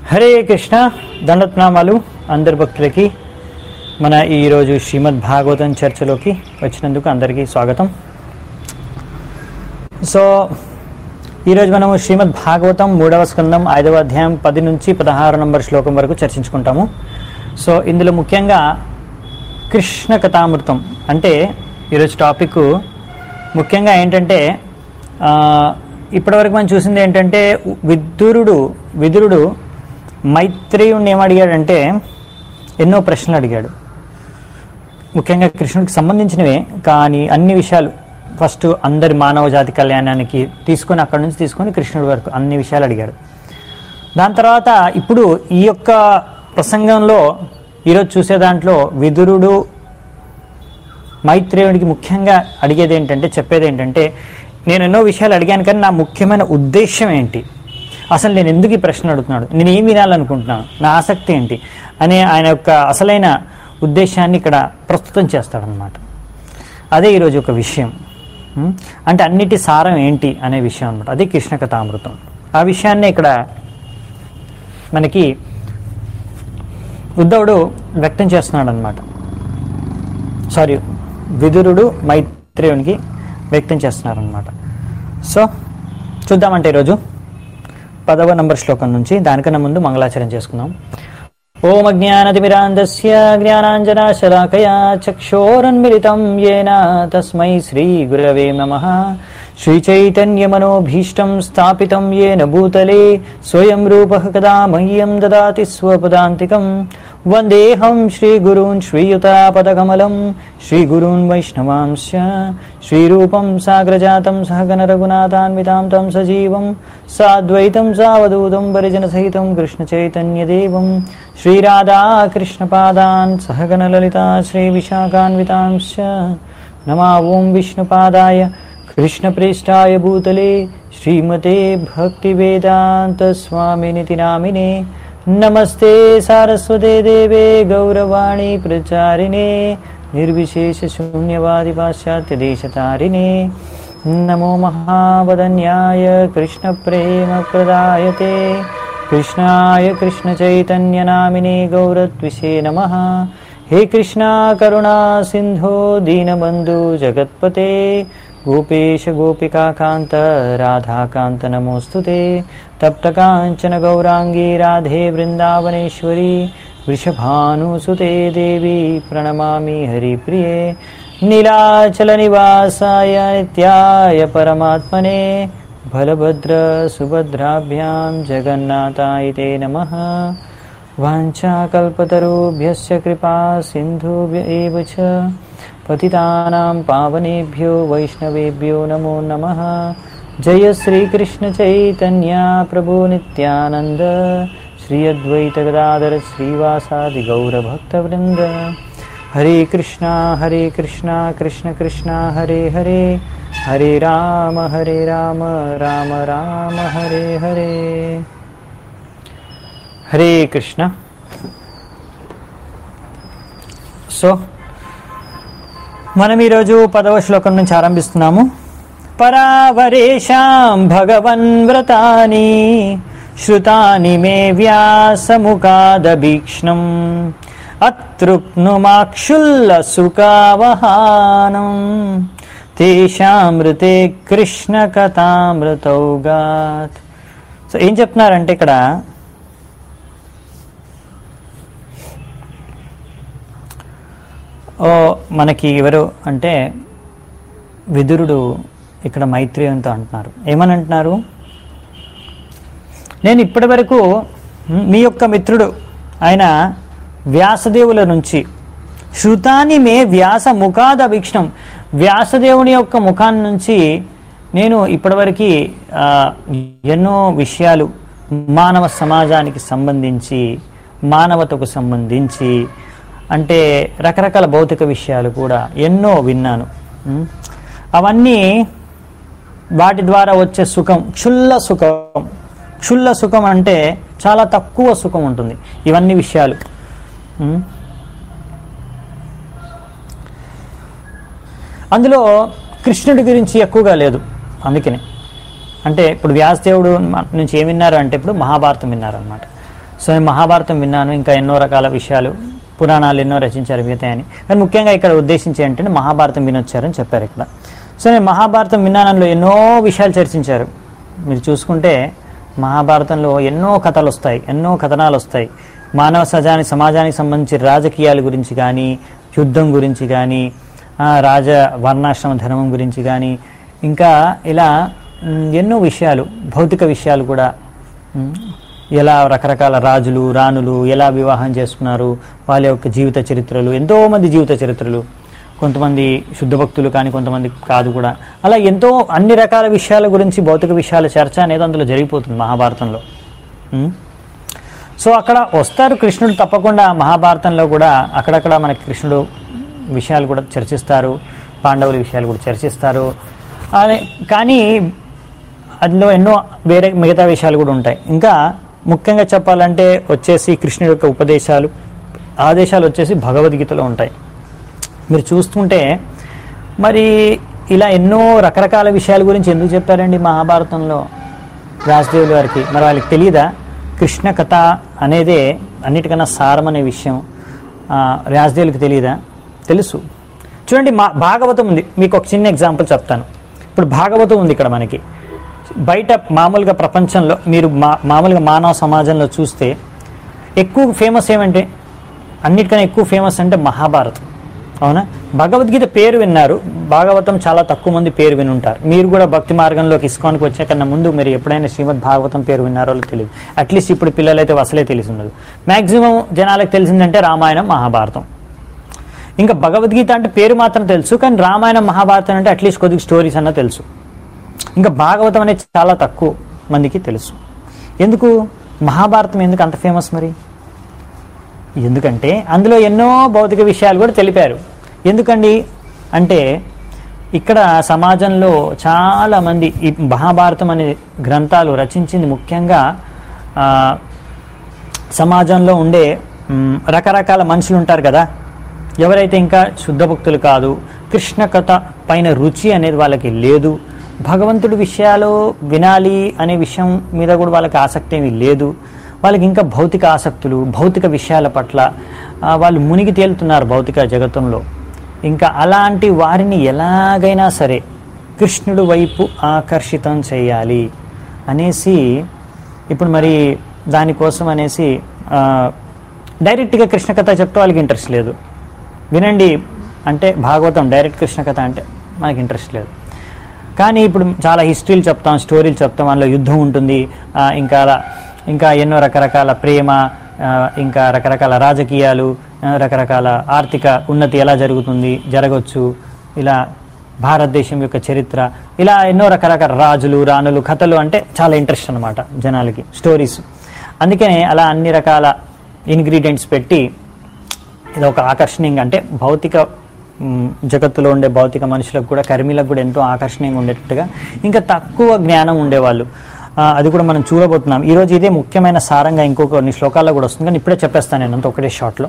హరే కృష్ణ దండత్నామాలు అందరి భక్తులకి మన ఈరోజు శ్రీమద్ భాగవతం చర్చలోకి వచ్చినందుకు అందరికీ స్వాగతం సో ఈరోజు మనము శ్రీమద్ భాగవతం మూడవ స్కందం ఐదవ అధ్యాయం పది నుంచి పదహారు నంబర్ శ్లోకం వరకు చర్చించుకుంటాము సో ఇందులో ముఖ్యంగా కృష్ణ కథామృతం అంటే ఈరోజు టాపిక్ ముఖ్యంగా ఏంటంటే ఆ, ఇప్పటివరకు మనం చూసింది ఏంటంటే విదురుడు విదురుడు మైత్రేయుణ్ణి ఏమడిగాడంటే ఎన్నో ప్రశ్నలు అడిగాడు ముఖ్యంగా కృష్ణుడికి సంబంధించినవే కానీ అన్ని విషయాలు ఫస్ట్ అందరి మానవ జాతి కళ్యాణానికి తీసుకొని అక్కడి నుంచి తీసుకొని కృష్ణుడి వరకు అన్ని విషయాలు అడిగాడు దాని తర్వాత ఇప్పుడు ఈ యొక్క ప్రసంగంలో ఈరోజు చూసే దాంట్లో విదురుడు మైత్రేయుడికి ముఖ్యంగా అడిగేది ఏంటంటే చెప్పేది ఏంటంటే నేను ఎన్నో విషయాలు అడిగాను కానీ నా ముఖ్యమైన ఉద్దేశం ఏంటి అసలు నేను ఎందుకు ఈ ప్రశ్న అడుగుతున్నాడు నేను ఏం వినాలనుకుంటున్నాను నా ఆసక్తి ఏంటి అనే ఆయన యొక్క అసలైన ఉద్దేశాన్ని ఇక్కడ ప్రస్తుతం చేస్తాడనమాట అదే ఈరోజు ఒక విషయం ఉం? అంటే అన్నిటి సారం ఏంటి అనే విషయం అనమాట అదే కృష్ణ కథామృతం ఆ విషయాన్ని ఇక్కడ మనకి ఉద్ధవుడు వ్యక్తం చేస్తున్నాడు అనమాట సారీ విదురుడు మైత్రేయునికి వ్యక్తం చేస్తున్నారనమాట సో చూద్దామంటే ఈరోజు పదవ నంబర్ శ్లోకం నుంచి దానికన్నా ముందు మంగళాచరణ చేసుకుందాం ఓం అజ్ఞానతిమిరాంధస్య జ్ఞానాంజనాశలాకయా చక్షోరన్మిళితం येन తస్మై శ్రీగురవే నమః श्रीचैतन्यमनोभीष्टं स्थापितं येन भूतले स्वयं रूपः कदा मह्यं ददाति स्वपदान्तिकं वन्देऽहं श्रीगुरून् श्रीयुतापदकमलं श्रीगुरून् वैष्णवांश्च श्रीरूपं साग्रजातं सहगणरघुनाथान्वितां तं सजीवं साद्वैतं सावधूतं परिजनसहितं कृष्णचैतन्यदेवं श्रीराधाकृष्णपादान् सहगणललिता श्रीविशाखान्वितांश्च नमा ॐ विष्णुपादाय कृष्णप्रेष्ठाय भूतले श्रीमते भक्तिवेदान्तस्वामिनिति नामिने नमस्ते सारस्वते देवे गौरवाणी प्रचारिणे निर्विशेषशून्यवादिपाश्चात्यदेशतारिणे नमो महावदन्याय कृष्णप्रेमप्रदायते कृष्णाय कृष्णचैतन्यनामिने गौरत्विषे नमः हे कृष्णा करुणा सिन्धो दीनबन्धु जगत्पते गोपेश गोपिकान्त राधाकान्त नमोऽस्तु ते तप्तकाञ्चन गौराङ्गी राधे वृन्दावनेश्वरी वृषभानुसुते देवी प्रणमामि हरिप्रिये नीलाचलनिवासाय नित्याय परमात्मने बलभद्रसुभद्राभ्यां जगन्नाथाय ते नमः वाञ्छाकल्पतरुभ्यश्च कृपा सिन्धुभ्य एव च पतितानां पावनेभ्यो वैष्णवेभ्यो नमो नमः जय श्रीकृष्णचैतन्या प्रभो नित्यानन्द श्री अद्वैतगदाधर श्रीवासादिगौरभक्तवृन्द हरे कृष्णा हरे कृष्णा कृष्ण कृष्णा हरे हरे हरे राम हरे राम राम राम हरे हरे హరే కృష్ణ సో మనం ఈరోజు పదవ శ్లోకం నుంచి ఆరంభిస్తున్నాము పరావరేషాం భగవన్ వ్రతాని శ్రుతాని మే వ్యాసముఖాదభీక్ష్ణం అతృప్నుమాక్షుల్ల సుఖావహానం తేషామృతే కృష్ణ కథామృతౌగాత్ సో ఏం చెప్తున్నారంటే ఇక్కడ ఓ మనకి ఎవరు అంటే విదురుడు ఇక్కడ మైత్రేయంతో అంటున్నారు ఏమని అంటున్నారు నేను ఇప్పటి వరకు మీ యొక్క మిత్రుడు ఆయన వ్యాసదేవుల నుంచి శృతాని మే వ్యాస ముఖాద వీక్షణం వ్యాసదేవుని యొక్క ముఖాన్ని నుంచి నేను ఇప్పటివరకు ఆ, ఎన్నో విషయాలు మానవ సమాజానికి సంబంధించి మానవతకు సంబంధించి అంటే రకరకాల భౌతిక విషయాలు కూడా ఎన్నో విన్నాను ఉం? అవన్నీ వాటి ద్వారా వచ్చే సుఖం క్షుల్ల సుఖం క్షుల్ల సుఖం అంటే చాలా తక్కువ సుఖం ఉంటుంది ఇవన్నీ విషయాలు ఉం? అందులో కృష్ణుడి గురించి ఎక్కువగా లేదు అందుకనే అంటే ఇప్పుడు వ్యాసదేవుడు మ- నుంచి ఏం విన్నారు అంటే ఇప్పుడు మహాభారతం విన్నారు అనమాట సో నేను మహాభారతం విన్నాను ఇంకా ఎన్నో రకాల విషయాలు పురాణాలు ఎన్నో రచించారు మిగతా అని కానీ ముఖ్యంగా ఇక్కడ ఉద్దేశించి ఏంటంటే మహాభారతం వినొచ్చారని చెప్పారు ఇక్కడ సో నేను మహాభారతం విన్నాను అందులో ఎన్నో విషయాలు చర్చించారు మీరు చూసుకుంటే మహాభారతంలో ఎన్నో కథలు వస్తాయి ఎన్నో కథనాలు వస్తాయి మానవ సజానికి సమాజానికి సంబంధించి రాజకీయాల గురించి కానీ యుద్ధం గురించి కానీ ఆ, రాజ వర్ణాశ్రమ ధర్మం గురించి కానీ ఇంకా ఇలా మ్, ఎన్నో విషయాలు భౌతిక విషయాలు కూడా మ్, ఎలా రకరకాల రాజులు రాణులు ఎలా వివాహం చేసుకున్నారు వాళ్ళ యొక్క జీవిత చరిత్రలు ఎంతోమంది జీవిత చరిత్రలు కొంతమంది శుద్ధ భక్తులు కానీ కొంతమంది కాదు కూడా అలా ఎంతో అన్ని రకాల విషయాల గురించి భౌతిక విషయాల చర్చ అనేది అందులో జరిగిపోతుంది మహాభారతంలో మ్? సో అక్కడ వస్తారు కృష్ణుడు తప్పకుండా మహాభారతంలో కూడా అక్కడక్కడ మనకి కృష్ణుడు విషయాలు కూడా చర్చిస్తారు పాండవుల విషయాలు కూడా చర్చిస్తారు అదే కానీ అందులో ఎన్నో వేరే మిగతా విషయాలు కూడా ఉంటాయి ఇంకా ముఖ్యంగా చెప్పాలంటే వచ్చేసి కృష్ణుడి యొక్క ఉపదేశాలు ఆదేశాలు వచ్చేసి భగవద్గీతలో ఉంటాయి మీరు చూస్తుంటే మరి ఇలా ఎన్నో రకరకాల విషయాల గురించి ఎందుకు చెప్పారండి మహాభారతంలో వ్యాసదేవుల వారికి మరి వాళ్ళకి తెలియదా కృష్ణ కథ అనేదే అన్నిటికన్నా సారం అనే విషయం ఆ, వ్యాసదేవులకి తెలియదా తెలుసు చూడండి మా భాగవతం ఉంది మీకు ఒక చిన్న ఎగ్జాంపుల్ చెప్తాను ఇప్పుడు భాగవతం ఉంది ఇక్కడ మనకి బయట మామూలుగా ప్రపంచంలో మీరు మా మామూలుగా మానవ సమాజంలో చూస్తే ఎక్కువ ఫేమస్ ఏమంటే అన్నిటికన్నా ఎక్కువ ఫేమస్ అంటే మహాభారతం అవునా భగవద్గీత పేరు విన్నారు భాగవతం చాలా తక్కువ మంది పేరు వినుంటారు మీరు కూడా భక్తి మార్గంలోకి ఇస్కాన్కి వచ్చే కన్నా ముందు మీరు ఎప్పుడైనా శ్రీమద్ భాగవతం పేరు విన్నారో లేదో తెలియదు అట్లీస్ట్ ఇప్పుడు పిల్లలైతే అసలే తెలిసి ఉండదు మ్యాక్సిమం జనాలకు తెలిసిందంటే రామాయణం మహాభారతం ఇంకా భగవద్గీత అంటే పేరు మాత్రం తెలుసు కానీ రామాయణం మహాభారతం అంటే అట్లీస్ట్ కొద్దిగా స్టోరీస్ అన్న తెలుసు ఇంకా భాగవతం అనేది చాలా తక్కువ మందికి తెలుసు ఎందుకు మహాభారతం ఎందుకు అంత ఫేమస్ మరి ఎందుకంటే అందులో ఎన్నో భౌతిక విషయాలు కూడా తెలిపారు ఎందుకండి అంటే ఇక్కడ సమాజంలో చాలా మంది ఈ మహాభారతం అనే గ్రంథాలు రచించింది ముఖ్యంగా ఆ, సమాజంలో ఉండే మ్, రకరకాల మనుషులు ఉంటారు కదా ఎవరైతే ఇంకా శుద్ధ భక్తులు కాదు కృష్ణ కథ పైన రుచి అనేది వాళ్ళకి లేదు భగవంతుడి విషయాలు వినాలి అనే విషయం మీద కూడా వాళ్ళకి ఆసక్తి ఏమీ లేదు వాళ్ళకి ఇంకా భౌతిక ఆసక్తులు భౌతిక విషయాల పట్ల ఆ, వాళ్ళు మునిగి తేలుతున్నారు భౌతిక జగత్తంలో ఇంకా అలాంటి వారిని ఎలాగైనా సరే కృష్ణుడు వైపు ఆకర్షితం చేయాలి అనేసి ఇప్పుడు మరి దానికోసం అనేసి ఆ, డైరెక్ట్గా కృష్ణ కథ చెప్తే వాళ్ళకి ఇంట్రెస్ట్ లేదు వినండి అంటే భాగవతం డైరెక్ట్ కృష్ణ కథ అంటే మనకి ఇంట్రెస్ట్ లేదు కానీ ఇప్పుడు చాలా హిస్టరీలు చెప్తాం స్టోరీలు చెప్తాం అందులో యుద్ధం ఉంటుంది ఆ, ఇంకా అలా ఇంకా ఎన్నో రకరకాల ప్రేమ ఆ, ఇంకా రకరకాల రాజకీయాలు ఆ, రకరకాల ఆర్థిక ఉన్నతి ఎలా జరుగుతుంది జరగవచ్చు ఇలా భారతదేశం యొక్క చరిత్ర ఇలా ఎన్నో రకరకాల రాజులు రాణులు కథలు అంటే చాలా ఇంట్రెస్ట్ అనమాట జనాలకి స్టోరీస్ అందుకనే అలా అన్ని రకాల ఇంగ్రీడియంట్స్ పెట్టి ఇది ఒక ఆకర్షణీయంగా అంటే భౌతిక మ్, జగత్తులో ఉండే భౌతిక మనుషులకు కూడా కర్మీలకు కూడా ఎంతో ఆకర్షణీయంగా ఉండేటట్టుగా ఇంకా తక్కువ జ్ఞానం ఉండేవాళ్ళు ఆ, అది కూడా మనం చూడబోతున్నాం ఈరోజు ఇదే ముఖ్యమైన సారంగా ఇంకొక కొన్ని శ్లోకాల్లో కూడా వస్తుంది కానీ ఇప్పుడే చెప్పేస్తాను నేను అంత ఒకటే షార్ట్లో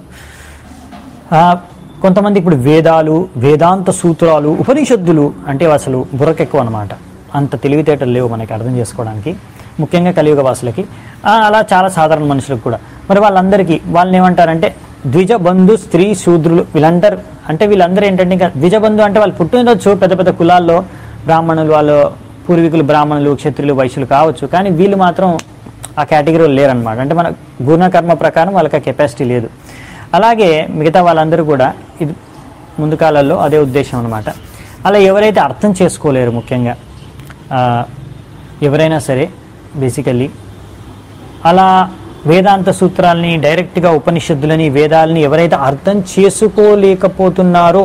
ఆ, కొంతమంది ఇప్పుడు వేదాలు వేదాంత సూత్రాలు ఉపనిషత్తులు అంటే అసలు బుర్రకెక్కువ అనమాట అంత తెలివితేటలు లేవు మనకి అర్థం చేసుకోవడానికి ముఖ్యంగా కలియుగ వాసులకి ఆ, అలా చాలా సాధారణ మనుషులకు కూడా మరి వాళ్ళందరికీ వాళ్ళని ఏమంటారంటే ద్విజ బంధు స్త్రీ శూద్రులు వీళ్ళందరూ అంటే వీళ్ళందరూ ఏంటంటే ఇంకా ద్విజ బంధు అంటే వాళ్ళు పుట్టినరోజు పెద్ద పెద్ద కులాల్లో బ్రాహ్మణులు వాళ్ళు పూర్వీకులు బ్రాహ్మణులు క్షత్రులు వైశ్యులు కావచ్చు కానీ వీళ్ళు మాత్రం ఆ కేటగిరీలో లేరనమాట అంటే మన గుణకర్మ ప్రకారం వాళ్ళకి ఆ కెపాసిటీ లేదు అలాగే మిగతా వాళ్ళందరూ కూడా ఇది ముందు కాలాల్లో అదే ఉద్దేశం అనమాట అలా ఎవరైతే అర్థం చేసుకోలేరు ముఖ్యంగా ఆ, ఎవరైనా సరే బేసికల్లీ అలా వేదాంత సూత్రాల్ని డైరెక్ట్గా ఉపనిషత్తులని వేదాలని ఎవరైతే అర్థం చేసుకోలేకపోతున్నారో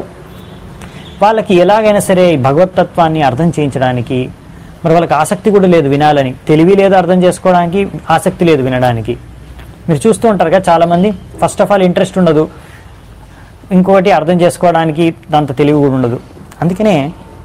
వాళ్ళకి ఎలాగైనా సరే ఈ భగవతత్వాన్ని అర్థం చేయించడానికి మరి వాళ్ళకి ఆసక్తి కూడా లేదు వినాలని తెలివి లేదు అర్థం చేసుకోవడానికి ఆసక్తి లేదు వినడానికి మీరు చూస్తూ ఉంటారు కదా చాలామంది ఫస్ట్ ఆఫ్ ఆల్ ఇంట్రెస్ట్ ఉండదు ఇంకొకటి అర్థం చేసుకోవడానికి దాంతో తెలివి కూడా ఉండదు అందుకనే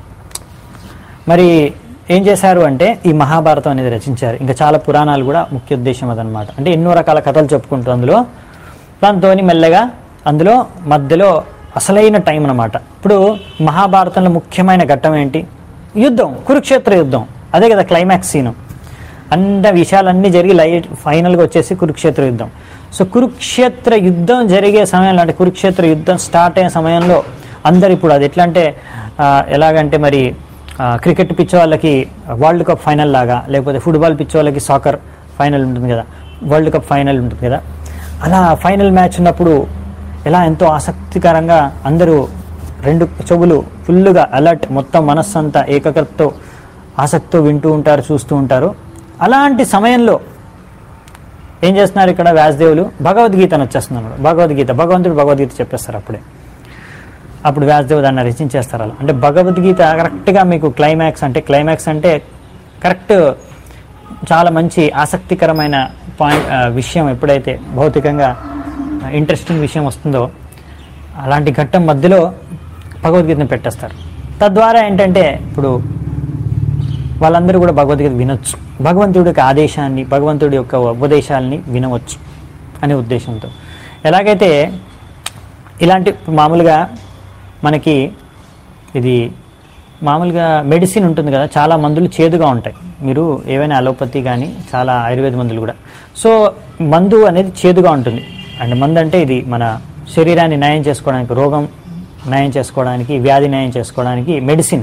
మరి ఏం చేశారు అంటే ఈ మహాభారతం అనేది రచించారు ఇంకా చాలా పురాణాలు కూడా ముఖ్య ఉద్దేశం అదనమాట అంటే ఎన్నో రకాల కథలు చెప్పుకుంటూ అందులో దాంతో మెల్లగా అందులో మధ్యలో అసలైన టైం అన్నమాట ఇప్పుడు మహాభారతంలో ముఖ్యమైన ఘట్టం ఏంటి యుద్ధం కురుక్షేత్ర యుద్ధం అదే కదా క్లైమాక్స్ సీను అన్ని విషయాలన్నీ జరిగి లైట్ ఫైనల్గా వచ్చేసి కురుక్షేత్ర యుద్ధం సో కురుక్షేత్ర యుద్ధం జరిగే సమయంలో అంటే కురుక్షేత్ర యుద్ధం స్టార్ట్ అయిన సమయంలో అందరు ఇప్పుడు అది ఎట్లా అంటే ఆ, ఎలాగంటే మరి ఆ, క్రికెట్ పిచ్ వాళ్ళకి వరల్డ్ కప్ ఫైనల్ లాగా లేకపోతే ఫుట్బాల్ పిచ్ వాళ్ళకి సాకర్ ఫైనల్ ఉంటుంది కదా వరల్డ్ కప్ ఫైనల్ ఉంటుంది కదా అలా ఫైనల్ మ్యాచ్ ఉన్నప్పుడు ఎలా ఎంతో ఆసక్తికరంగా అందరూ రెండు చెవులు ఫుల్గా అలర్ట్ మొత్తం మనస్సంతా ఏకగ్రతతో ఆసక్తితో వింటూ ఉంటారు చూస్తూ ఉంటారు అలాంటి సమయంలో ఏం చేస్తున్నారు ఇక్కడ వ్యాసదేవులు భగవద్గీతను వచ్చేస్తున్నాడు భగవద్గీత భగవంతుడు భగవద్గీత చెప్పేస్తారు అప్పుడే అప్పుడు వ్యాసదేవ్ దాన్ని రచించేస్తారు అలా అంటే భగవద్గీత కరెక్ట్గా మీకు క్లైమాక్స్ అంటే క్లైమాక్స్ అంటే కరెక్ట్ చాలా మంచి ఆసక్తికరమైన పాయింట్ ఆ, విషయం ఎప్పుడైతే భౌతికంగా ఇంట్రెస్టింగ్ విషయం వస్తుందో అలాంటి ఘట్టం మధ్యలో భగవద్గీతను పెట్టేస్తారు తద్వారా ఏంటంటే ఇప్పుడు వాళ్ళందరూ కూడా భగవద్గీత వినొచ్చు భగవంతుడి యొక్క ఆదేశాన్ని భగవంతుడి యొక్క ఉపదేశాలని వినవచ్చు అనే ఉద్దేశంతో ఎలాగైతే ఇలాంటి మామూలుగా మనకి ఇది మామూలుగా మెడిసిన్ ఉంటుంది కదా చాలా మందులు చేదుగా ఉంటాయి మీరు ఏవైనా అలోపతి కానీ చాలా ఆయుర్వేద మందులు కూడా సో మందు అనేది చేదుగా ఉంటుంది అండ్ మందు అంటే ఇది మన శరీరాన్ని నయం చేసుకోవడానికి రోగం నయం చేసుకోవడానికి వ్యాధి నయం చేసుకోవడానికి మెడిసిన్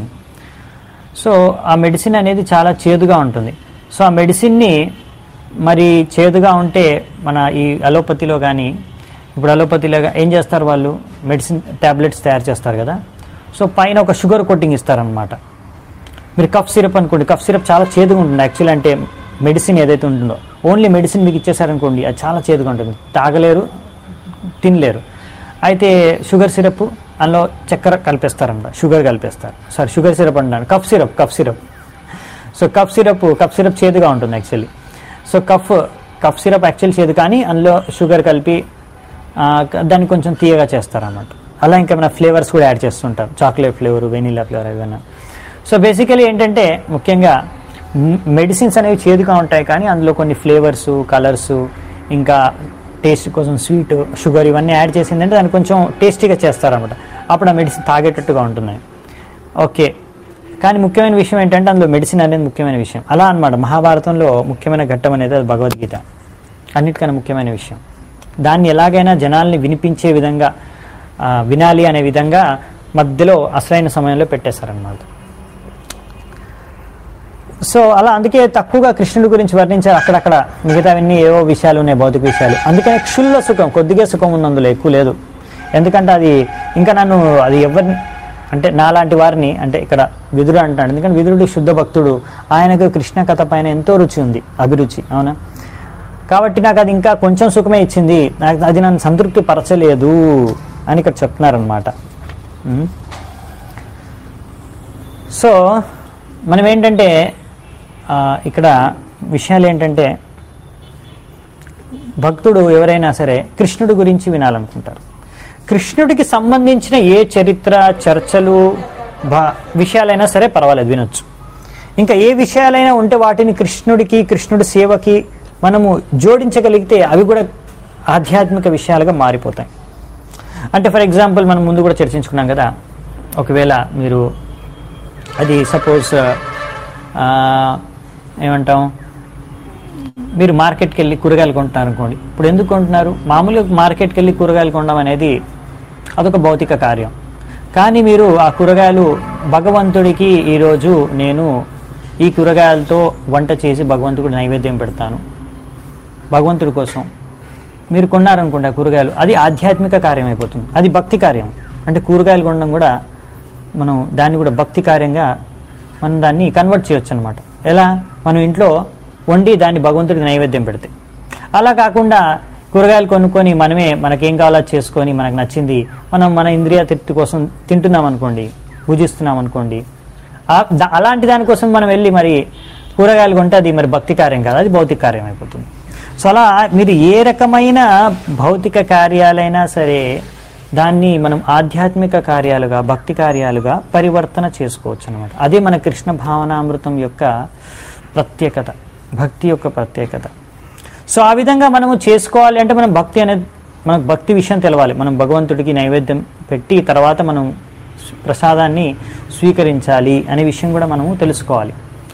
సో ఆ మెడిసిన్ అనేది చాలా చేదుగా ఉంటుంది సో ఆ మెడిసిన్ని మరి చేదుగా ఉంటే మన ఈ అలోపతిలో కానీ ఇప్పుడు అలోపతిలో గా- ఏం చేస్తారు వాళ్ళు మెడిసిన్ ట్యాబ్లెట్స్ తయారు చేస్తారు కదా సో పైన ఒక షుగర్ కోటింగ్ ఇస్తారనమాట మీరు కఫ్ సిరప్ అనుకోండి కఫ్ సిరప్ చాలా చేదుగా ఉంటుంది యాక్చువల్ అంటే మెడిసిన్ ఏదైతే ఉంటుందో ఓన్లీ మెడిసిన్ మీకు ఇచ్చేసారనుకోండి అది చాలా చేదుగా ఉంటుంది తాగలేరు తినలేరు అయితే షుగర్ సిరప్ అందులో చక్కెర కలిపేస్తారన్నమాట షుగర్ కలిపేస్తారు సారీ షుగర్ సిరప్ అంటాను cough syrup cough syrup so cough syrup cough syrup చేదుగా ఉంటుంది actually so cough cough syrup actual చేదు కానీ అందులో షుగర్ కలిపి ఆ, దాన్ని కొంచెం తీయగా చేస్తారన్నమాట అలా ఇంకేమైనా ఫ్లేవర్స్ కూడా యాడ్ చేస్తుంటారు చాక్లెట్ ఫ్లేవర్ వెనీలా ఫ్లేవర్ ఏదైనా సో బేసికలీ ఏంటంటే ముఖ్యంగా మెడిసిన్స్ అనేవి చేదుగా ఉంటాయి కానీ అందులో కొన్ని ఫ్లేవర్స్ కలర్స్ ఇంకా టేస్ట్ కోసం స్వీట్ షుగర్ ఇవన్నీ యాడ్ చేసిందంటే దాన్ని కొంచెం టేస్టీగా చేస్తారన్నమాట అప్పుడు ఆ మెడిసిన్ తాగేటట్టుగా ఉంటున్నాయి ఓకే కానీ ముఖ్యమైన విషయం ఏంటంటే అందులో మెడిసిన్ అనేది ముఖ్యమైన విషయం అలా అన్నమాట మహాభారతంలో ముఖ్యమైన ఘట్టం అనేది అది భగవద్గీత అన్నిటికన్నా ముఖ్యమైన విషయం దాన్ని ఎలాగైనా జనాల్ని వినిపించే విధంగా ఆ, వినాలి అనే విధంగా మధ్యలో అసలైన సమయంలో పెట్టేశారనమాట సో అలా అందుకే తక్కువగా కృష్ణుడి గురించి వర్ణించారు అక్కడక్కడ మిగతావన్నీ ఏవో విషయాలు ఉన్నాయి భౌతిక విషయాలు అందుకనే క్షుల్ల సుఖం కొద్దిగా సుఖం ఉంది అందులో ఎక్కువ లేదు ఎందుకంటే అది ఇంకా నన్ను అది ఎవరిని అంటే నాలాంటి వారిని అంటే ఇక్కడ విదురు అంటాడు ఎందుకంటే విదురుడు శుద్ధ భక్తుడు ఆయనకు కృష్ణ కథ పైన ఎంతో రుచి ఉంది అభిరుచి అవునా కాబట్టి నాకు అది ఇంకా కొంచెం సుఖమే ఇచ్చింది నాకు అది నన్ను సంతృప్తి పరచలేదు అని ఇక్కడ చెప్తున్నారనమాట ఉమ్. సో మనం ఏంటంటే ఆ, ఇక్కడ విషయాలు ఏంటంటే భక్తుడు ఎవరైనా సరే కృష్ణుడి గురించి వినాలనుకుంటారు కృష్ణుడికి సంబంధించిన ఏ చరిత్ర చర్చలు భా విషయాలైనా సరే పర్వాలేదు వినొచ్చు ఇంకా ఏ విషయాలైనా ఉంటే వాటిని కృష్ణుడికి కృష్ణుడి సేవకి మనము జోడించగలిగితే అవి కూడా ఆధ్యాత్మిక విషయాలుగా మారిపోతాయి అంటే ఫర్ ఎగ్జాంపుల్ మనం ముందు కూడా చర్చించుకున్నాం కదా ఒకవేళ మీరు అది సపోజ్ ఏమంటాం మీరు మార్కెట్కి వెళ్ళి కూరగాయలు కొంటున్నారు అనుకోండి ఇప్పుడు ఎందుకు కొంటున్నారు మామూలుగా మార్కెట్కి వెళ్ళి కూరగాయలు కొనడం అనేది అదొక భౌతిక కార్యం కానీ మీరు ఆ కూరగాయలు భగవంతుడికి ఈరోజు నేను ఈ కూరగాయలతో వంట చేసి భగవంతుడికి నైవేద్యం పెడతాను భగవంతుడి కోసం మీరు కొన్నారనుకోండి ఆ కూరగాయలు అది ఆధ్యాత్మిక కార్యం అయిపోతుంది అది భక్తి కార్యం అంటే కూరగాయలు కొనడం కూడా మనం దాన్ని కూడా భక్తి కార్యంగా మనం దాన్ని కన్వర్ట్ చేయొచ్చు అనమాట ఎలా మనం ఇంట్లో వండి దాన్ని భగవంతుడికి నైవేద్యం పెడితే అలా కాకుండా కూరగాయలు కొనుక్కొని మనమే మనకేం కావాలో అది చేసుకొని మనకు నచ్చింది మనం మన ఇంద్రియ తృప్తి కోసం తింటున్నాం అనుకోండి భుజిస్తున్నాం అనుకోండి ఆ- దా- అలాంటి దానికోసం మనం వెళ్ళి మరి కూరగాయలు కొంటే అది మరి భక్తి కార్యం కాదు అది భౌతిక కార్యం అయిపోతుంది సో అలా మీరు ఏ రకమైన భౌతిక కార్యాలైనా సరే దాన్ని మనం ఆధ్యాత్మిక కార్యాలుగా భక్తి కార్యాలుగా పరివర్తన చేసుకోవచ్చు అనమాట అదే మన కృష్ణ భావనామృతం యొక్క ప్రత్యేకత భక్తి యొక్క ప్రత్యేకత సో ఆ విధంగా మనము చేసుకోవాలి అంటే మనం భక్తి అనేది మనకు భక్తి విషయం తెలవాలి మనం భగవంతుడికి నైవేద్యం పెట్టి తర్వాత మనం ప్రసాదాన్ని స్వీకరించాలి అనే విషయం కూడా మనము తెలుసుకోవాలి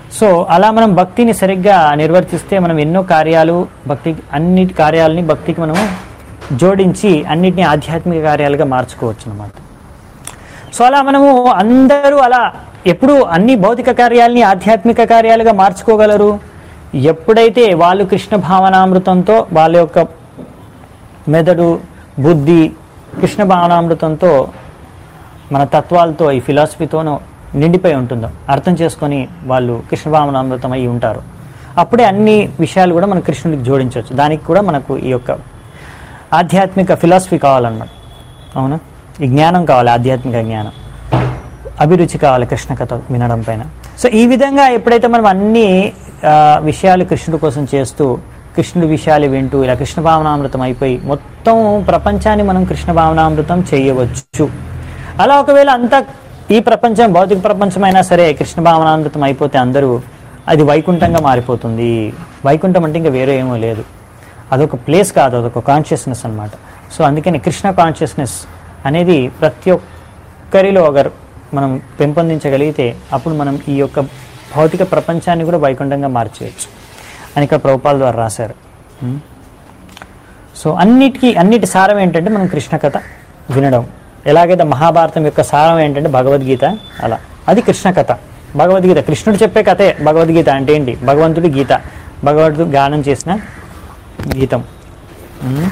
సో అలా మనం భక్తిని సరిగ్గా నిర్వర్తిస్తే మనం ఎన్నో కార్యాలు భక్తి అన్ని కార్యాలని భక్తికి మనము జోడించి అన్నిటిని ఆధ్యాత్మిక కార్యాలుగా మార్చుకోవచ్చు అన్నమాట సో అలా మనము అందరూ అలా ఎప్పుడు అన్ని భౌతిక కార్యాలని ఆధ్యాత్మిక కార్యాలుగా మార్చుకోగలరు ఎప్పుడైతే వాళ్ళు కృష్ణ భావనామృతంతో వాళ్ళ యొక్క మెదడు బుద్ధి కృష్ణ భావనామృతంతో మన తత్వాలతో ఈ ఫిలాసఫీతోనూ నిండిపోయి ఉంటుందో అర్థం చేసుకొని వాళ్ళు కృష్ణ భావనామృతం అయి ఉంటారు అప్పుడే అన్ని విషయాలు కూడా మనం కృష్ణుడికి జోడించవచ్చు దానికి కూడా మనకు ఈ యొక్క ఆధ్యాత్మిక ఫిలాసఫీ కావాలన్నమాట అవునా ఈ జ్ఞానం కావాలి ఆధ్యాత్మిక జ్ఞానం అభిరుచి కావాలి కృష్ణ కథ వినడం పైన సో ఈ విధంగా ఎప్పుడైతే మనం అన్ని ఆ, విషయాలు కృష్ణుడి కోసం చేస్తూ కృష్ణుడి విషయాలు వింటూ ఇలా కృష్ణ భావనామృతం అయిపోయి మొత్తం ప్రపంచాన్ని మనం కృష్ణ భావనామృతం చేయవచ్చు అలా ఒకవేళ అంతా ఈ ప్రపంచం భౌతిక ప్రపంచం అయినా సరే కృష్ణ భావనామృతం అయిపోతే అందరూ అది వైకుంఠంగా మారిపోతుంది వైకుంఠం అంటే ఇంకా వేరే ఏమో లేదు అదొక ప్లేస్ కాదు అదొక కాన్షియస్నెస్ అన్నమాట సో అందుకని కృష్ణ కాన్షియస్నెస్ అనేది ప్రతి ఒక్కరిలో ఒకరు మనం పెంపొందించగలిగితే అప్పుడు మనం ఈ యొక్క భౌతిక ప్రపంచాన్ని కూడా వైకుంఠంగా మార్చేయచ్చు అని ఇక్కడ ప్రభుపాల ద్వారా రాశారు ఉం? సో అన్నిటికీ అన్నిటి సారం ఏంటంటే మనం కృష్ణ కథ వినడం ఎలాగైతే మహాభారతం యొక్క సారం ఏంటంటే భగవద్గీత అలా అది కృష్ణ కథ భగవద్గీత కృష్ణుడు చెప్పే కథే భగవద్గీత అంటే ఏంటి భగవంతుడి గీత భగవంతుడు గానం చేసిన గీతం ఉం?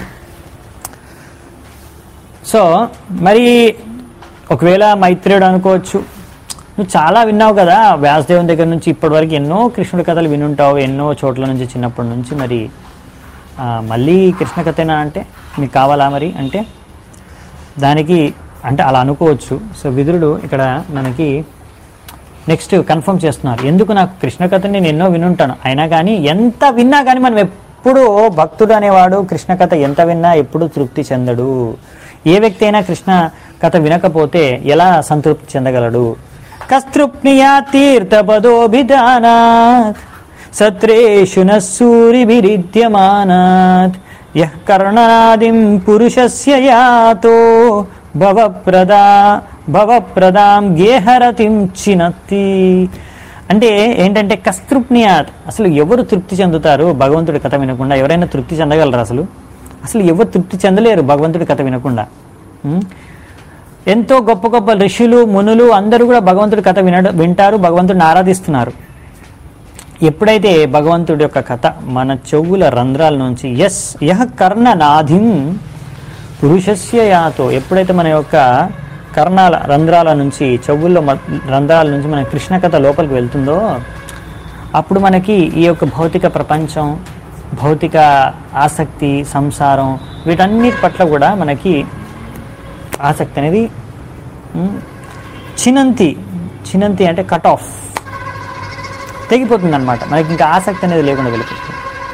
సో మరి ఒకవేళ మైత్రేయుడు అనుకోవచ్చు నువ్వు చాలా విన్నావు కదా వ్యాసదేవుని దగ్గర నుంచి ఇప్పటివరకు ఎన్నో కృష్ణుడి కథలు వినుంటావు ఎన్నో చోట్ల నుంచి చిన్నప్పటి నుంచి మరి ఆ, మళ్ళీ కృష్ణ కథేనా అంటే మీకు కావాలా మరి అంటే దానికి అంటే అలా అనుకోవచ్చు సో విదురుడు ఇక్కడ మనకి నెక్స్ట్ కన్ఫర్మ్ చేస్తున్నారు ఎందుకు నాకు కృష్ణ కథ నేను ఎన్నో వినుంటాను అయినా కానీ ఎంత విన్నా కానీ మనం ఎప్పుడు భక్తుడు అనేవాడు కృష్ణ కథ ఎంత విన్నా ఎప్పుడు తృప్తి చెందడు ఏ వ్యక్తి అయినా కృష్ణ కథ వినకపోతే ఎలా సంతృప్తి చెందగలడు కస్తృప్నియా తీర్థపదోభిధానాత్ సత్రేషు నూరిభిరిద్యమానాత్ యః కర్ణాదిం పురుషస్య యాతో భవప్రదా భవప్రదాం గేహరతిం చినత్తి అంటే ఏంటంటే కస్తృప్నియాత్ అసలు ఎవరు తృప్తి చెందుతారు భగవంతుడి కథ వినకుండా ఎవరైనా తృప్తి చెందగలరు అసలు అసలు ఎవరు తృప్తి చెందలేరు భగవంతుడి కథ వినకుండా ఉం? ఎంతో గొప్ప గొప్ప ఋషులు మునులు అందరూ కూడా భగవంతుడి కథ వినడ వింటారు భగవంతుడిని ఆరాధిస్తున్నారు ఎప్పుడైతే భగవంతుడి యొక్క కథ మన చెవుల రంధ్రాల నుంచి ఎస్ యహ కర్ణనాథిం పురుషస్య యాతో ఎప్పుడైతే మన యొక్క కర్ణాల రంధ్రాల నుంచి చెవుల్లో మ- రంధ్రాల నుంచి మన కృష్ణ కథ లోపలికి వెళ్తుందో అప్పుడు మనకి ఈ యొక్క భౌతిక ప్రపంచం భౌతిక ఆసక్తి సంసారం వీటన్నిటి పట్ల కూడా మనకి ఆసక్తి అనేది ఉమ్, చినంతి చినంతి అంటే కట్ ఆఫ్ తెగిపోతుంది అనమాట మనకి ఇంకా ఆసక్తి అనేది లేకుండా వెళ్ళిపోతుంది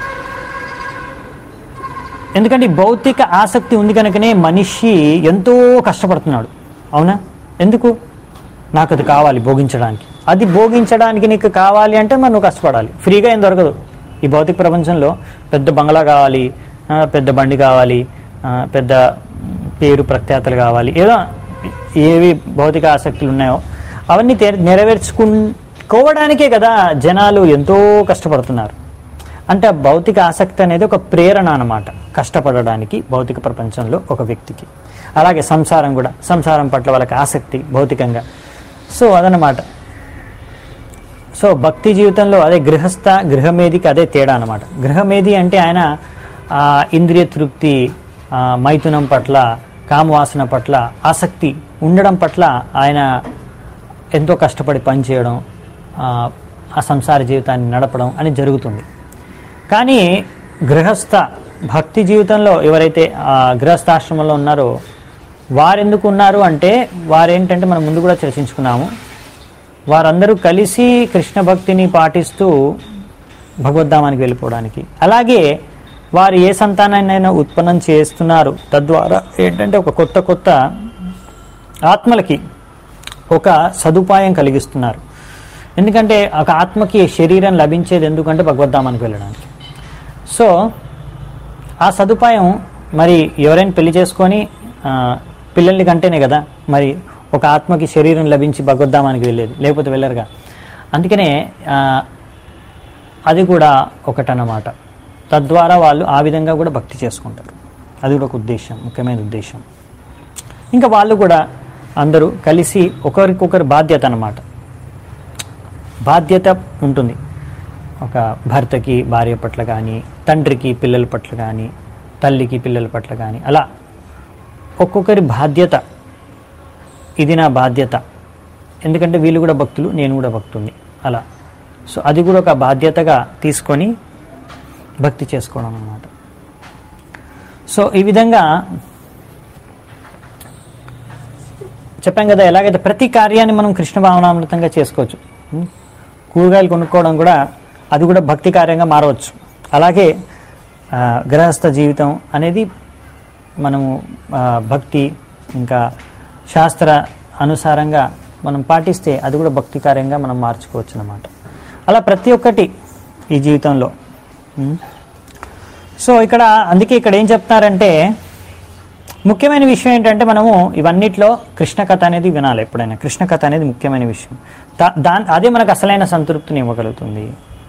ఎందుకంటే ఈ భౌతిక ఆసక్తి ఉంది కనుకనే మనిషి ఎంతో కష్టపడుతున్నాడు అవునా ఎందుకు నాకు అది కావాలి భోగించడానికి అది భోగించడానికి నీకు కావాలి అంటే మరి నువ్వు కష్టపడాలి ఫ్రీగా ఏం దొరకదు ఈ భౌతిక ప్రపంచంలో పెద్ద బంగ్లా కావాలి ఆ, పెద్ద బండి కావాలి ఆ, పెద్ద పేరు ప్రఖ్యాతలు కావాలి ఏదో ఏవి భౌతిక ఆసక్తులు ఉన్నాయో అవన్నీ తెర- నెరవేర్చుకోవడానికే కదా జనాలు ఎంతో కష్టపడుతున్నారు అంటే ఆ భౌతిక ఆసక్తి అనేది ఒక ప్రేరణ అన్నమాట కష్టపడడానికి భౌతిక ప్రపంచంలో ఒక వ్యక్తికి అలాగే సంసారం కూడా సంసారం పట్ల వాళ్ళకి ఆసక్తి భౌతికంగా సో అదనమాట సో భక్తి జీవితంలో అదే గృహస్థ గృహమేదికి అదే తేడా అనమాట గృహమేది అంటే ఆయన ఆ, ఇంద్రియ తృప్తి ఆ, మైథునం పట్ల కామవాసన పట్ల ఆసక్తి ఉండడం పట్ల ఆయన ఎంతో కష్టపడి పనిచేయడం ఆ, ఆ సంసార జీవితాన్ని నడపడం అని జరుగుతుంది కానీ గృహస్థ భక్తి జీవితంలో ఎవరైతే ఆ గృహస్థాశ్రమంలో ఉన్నారో వారెందుకు ఉన్నారు అంటే వారేంటంటే మనం ముందు కూడా చర్చించుకున్నాము వారందరూ కలిసి కృష్ణ భక్తిని పాటిస్తూ భగవద్ధామానికి వెళ్ళిపోవడానికి అలాగే వారు ఏ సంతానాన్నైనా ఉత్పన్నం చేస్తున్నారు తద్వారా ఏంటంటే ఒక కొత్త కొత్త ఆత్మలకి ఒక సదుపాయం కలిగిస్తున్నారు ఎందుకంటే ఒక ఆత్మకి శరీరం లభించేది ఎందుకంటే భగవద్ధామానికి వెళ్ళడానికి సో ఆ సదుపాయం మరి ఎవరైనా పెళ్లి చేసుకొని ఆ, పిల్లల్ని కంటేనే కదా మరి ఒక ఆత్మకి శరీరం లభించి భగవద్ధామానికి వెళ్ళేది లేకపోతే వెళ్ళరుగా అందుకనే ఆ, అది కూడా ఒకటన్నమాట తద్వారా వాళ్ళు ఆ విధంగా కూడా భక్తి చేసుకుంటారు అది కూడా ఒక ఉద్దేశం ముఖ్యమైన ఉద్దేశం ఇంకా వాళ్ళు కూడా అందరూ కలిసి ఒకరికొకరి బాధ్యత అన్నమాట బాధ్యత ఉంటుంది ఒక భర్తకి భార్య పట్ల కానీ తండ్రికి పిల్లల పట్ల కానీ తల్లికి పిల్లల పట్ల కానీ అలా ఒక్కొక్కరి బాధ్యత ఇది నా బాధ్యత ఎందుకంటే వీళ్ళు కూడా భక్తులు నేను కూడా భక్తుడిని అలా సో అది కూడా ఒక బాధ్యతగా తీసుకొని భక్తి చేసుకోవడం అన్నమాట సో ఈ విధంగా చెప్పాం కదా ఎలాగైతే ప్రతి కార్యాన్ని మనం కృష్ణ భావనామృతంగా చేసుకోవచ్చు ఉం? కూరగాయలు కొనుక్కోవడం కూడా అది కూడా భక్తి కార్యంగా మారవచ్చు అలాగే ఆ, గృహస్థ జీవితం అనేది మనము ఆ, భక్తి ఇంకా శాస్త్ర అనుసారంగా మనం పాటిస్తే అది కూడా భక్తి కార్యంగా మనం మార్చుకోవచ్చు అన్నమాట అలా ప్రతి ఒక్కటి ఈ జీవితంలో ఉం? సో ఇక్కడ అందుకే ఇక్కడ ఏం చెప్తారంటే ముఖ్యమైన విషయం ఏంటంటే మనము ఇవన్నిట్లో కృష్ణ కథ అనేది వినాలి ఎప్పుడైనా కృష్ణ కథ అనేది ముఖ్యమైన విషయం దా- దా అదే మనకు అసలైన సంతృప్తిని ఇవ్వగలుగుతుంది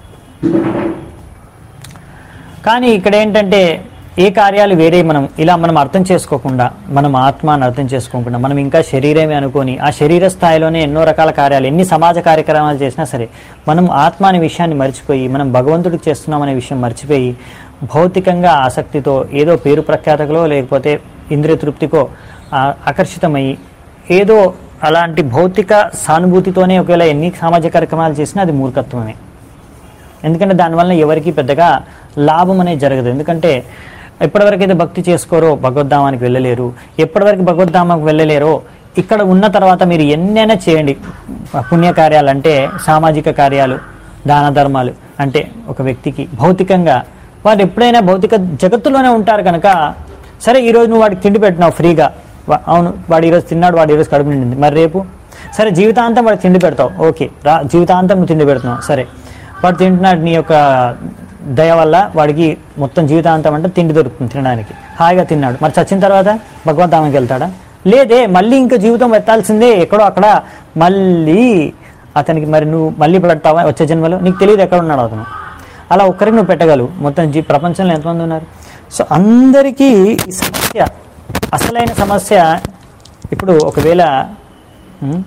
కానీ ఇక్కడ ఏంటంటే ఏ కార్యాలు వేరే మనం ఇలా మనం అర్థం చేసుకోకుండా మనం ఆత్మని అర్థం చేసుకోకుండా మనం ఇంకా శరీరమే అనుకొని ఆ శరీర స్థాయిలోనే ఎన్నో రకాల కార్యాలు ఎన్ని సమాజ కార్యక్రమాలు చేసినా సరే మనం ఆత్మ అనే విషయాన్ని మర్చిపోయి మనం భగవంతుడికి చేస్తున్నాం అనే విషయం మర్చిపోయి భౌతికంగా ఆసక్తితో ఏదో పేరు ప్రఖ్యాతకలో లేకపోతే ఇంద్రియ తృప్తికో ఆ, ఆకర్షితమై ఏదో అలాంటి భౌతిక సానుభూతితోనే ఒకవేళ ఎన్ని సామాజిక కార్యక్రమాలు చేసినా అది మూర్ఖత్వమే ఎందుకంటే దానివల్ల ఎవరికి పెద్దగా లాభం అనేది జరగదు ఎందుకంటే ఎప్పటివరకైతే భక్తి చేసుకోరో భగవద్ధామానికి వెళ్ళలేరు ఎప్పటివరకు భగవద్ధామానికి వెళ్ళలేరో ఇక్కడ ఉన్న తర్వాత మీరు ఎన్నైనా చేయండి పుణ్య కార్యాలు అంటే సామాజిక కార్యాలు దాన ధర్మాలు అంటే ఒక వ్యక్తికి భౌతికంగా వాడు ఎప్పుడైనా భౌతిక జగత్తులోనే ఉంటారు కనుక సరే ఈరోజు నువ్వు వాడికి తిండి పెట్టినావు ఫ్రీగా వా- అవును వాడు ఈరోజు తిన్నాడు వాడు ఈరోజు కడుపు నిండింది మరి రేపు సరే జీవితాంతం వాడికి తిండి పెడతావు ఓకే రా జీవితాంతం నువ్వు తిండి పెడుతున్నావు సరే వాడు తింటున్నాడు నీ యొక్క దయ వల్ల వాడికి మొత్తం జీవితాంతం అంటే తిండి దొరుకుతుంది తినడానికి హాయిగా తిన్నాడు మరి చచ్చిన తర్వాత భగవద్ధామానికి వెళ్తాడా లేదే మళ్ళీ ఇంకా జీవితం ఎత్తాల్సిందే ఎక్కడో అక్కడ మళ్ళీ అతనికి మరి నువ్వు మళ్ళీ పెడతావా వచ్చే జన్మలో నీకు తెలియదు ఎక్కడ ఉన్నాడు అతను అలా ఒక్కరికి నువ్వు పెట్టగలవు మొత్తం జీ ప్రపంచంలో ఎంతమంది ఉన్నారు సో అందరికీ ఈ సమస్య అసలైన సమస్య ఇప్పుడు ఒకవేళ ఉం,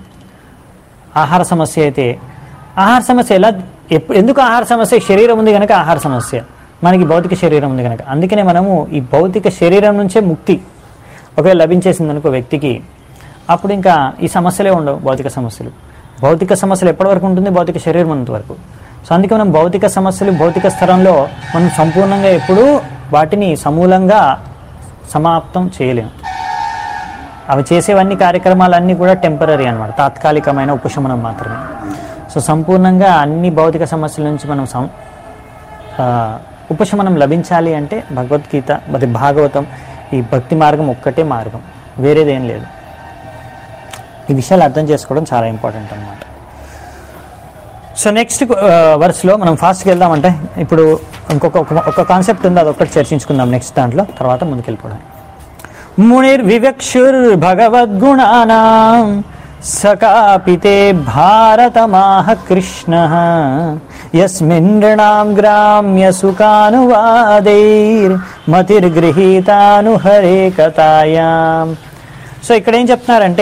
ఆహార సమస్య అయితే ఆహార సమస్య ఎలా ఎప్పు- ఎందుకు ఆహార సమస్య శరీరం ఉంది కనుక ఆహార సమస్య మనకి భౌతిక శరీరం ఉంది కనుక అందుకనే మనము ఈ భౌతిక శరీరం నుంచే ముక్తి ఒకవేళ లభించేసింది అనుకో వ్యక్తికి అప్పుడు ఇంకా ఈ సమస్యలే ఉండవు భౌతిక సమస్యలు భౌతిక సమస్యలు ఎప్పటి వరకు ఉంటుంది భౌతిక శరీరం ఉన్నంత వరకు సో అందుకే మనం భౌతిక సమస్యలు భౌతిక స్థలంలో మనం సంపూర్ణంగా ఎప్పుడూ వాటిని సమూలంగా సమాప్తం చేయలేము అవి చేసేవన్నీ కార్యక్రమాలన్నీ కూడా టెంపరీ అన్నమాట తాత్కాలికమైన ఉపశమనం మాత్రమే సో సంపూర్ణంగా అన్ని భౌతిక సమస్యల నుంచి మనం సం ఆ, ఉపశమనం లభించాలి అంటే భగవద్గీత అది భాగవతం ఈ భక్తి మార్గం ఒక్కటే మార్గం వేరేదేం లేదు ఈ విషయాలు అర్థం చేసుకోవడం చాలా ఇంపార్టెంట్ అన్నమాట సో నెక్స్ట్ వర్స్లో మనం ఫాస్ట్కి వెళ్దామంటే ఇప్పుడు ఇంకొక ఒక- ఒక కాన్సెప్ట్ ఉంది అది ఒక్కటి చర్చించుకుందాం నెక్స్ట్ దాంట్లో తర్వాత ముందుకెళ్ళిపోవడం మునిర్వివక్షుర్భగవద్గుణానాం సకాపితే భారతమాహ కృష్ణ యస్మిన్ నృణాం గ్రామ్య సుఖానువాదైర్ మతిర్గృహీతాను హరే కథాయాం సో ఇక్కడ ఏం చెప్తున్నారంటే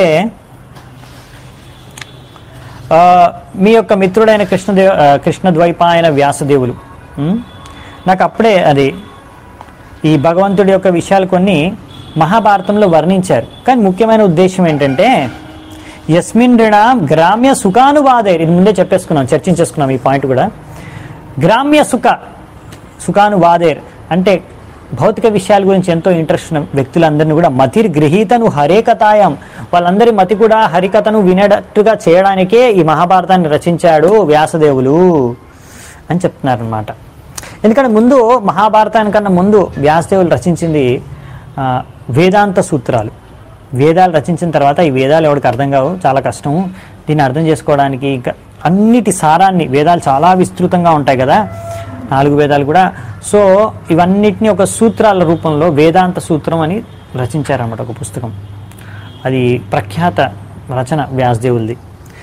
ఆ, మీ యొక్క మిత్రుడైన కృష్ణదేవ ఆ, కృష్ణద్వైపాయన వ్యాసదేవులు ఉం? నాకు అప్పుడే అది ఈ భగవంతుడి యొక్క విషయాలు కొన్ని మహాభారతంలో వర్ణించారు కానీ ముఖ్యమైన ఉద్దేశం ఏంటంటే యస్మిన్ రుణ గ్రామ్య సుఖానువాదే ఇది ముందే చెప్పేసుకున్నాం చర్చించేసుకున్నాం ఈ పాయింట్ కూడా గ్రామ్య సుఖ సుఖానువాదేర్ అంటే భౌతిక విషయాల గురించి ఎంతో ఇంట్రెస్ట్ ఉన్న వ్యక్తులందరినీ కూడా మతిర్ గృహీతను హరే కథాయం వాళ్ళందరి మతి కూడా హరికథను వినేటట్టుగా చేయడానికే ఈ మహాభారతాన్ని రచించాడు వ్యాసదేవులు అని చెప్తున్నారనమాట ఎందుకంటే ముందు మహాభారతానికన్నా ముందు వ్యాసదేవులు రచించింది ఆ, వేదాంత సూత్రాలు వేదాలు రచించిన తర్వాత ఈ వేదాలు ఎవరికి అర్థం కావు చాలా కష్టము దీన్ని అర్థం చేసుకోవడానికి ఇంకా అన్నిటి సారాన్ని వేదాలు చాలా విస్తృతంగా ఉంటాయి కదా నాలుగు వేదాలు కూడా సో ఇవన్నిటిని ఒక సూత్రాల రూపంలో వేదాంత సూత్రం అని రచించారన్నమాట ఒక పుస్తకం అది ప్రఖ్యాత రచన వ్యాసదేవులది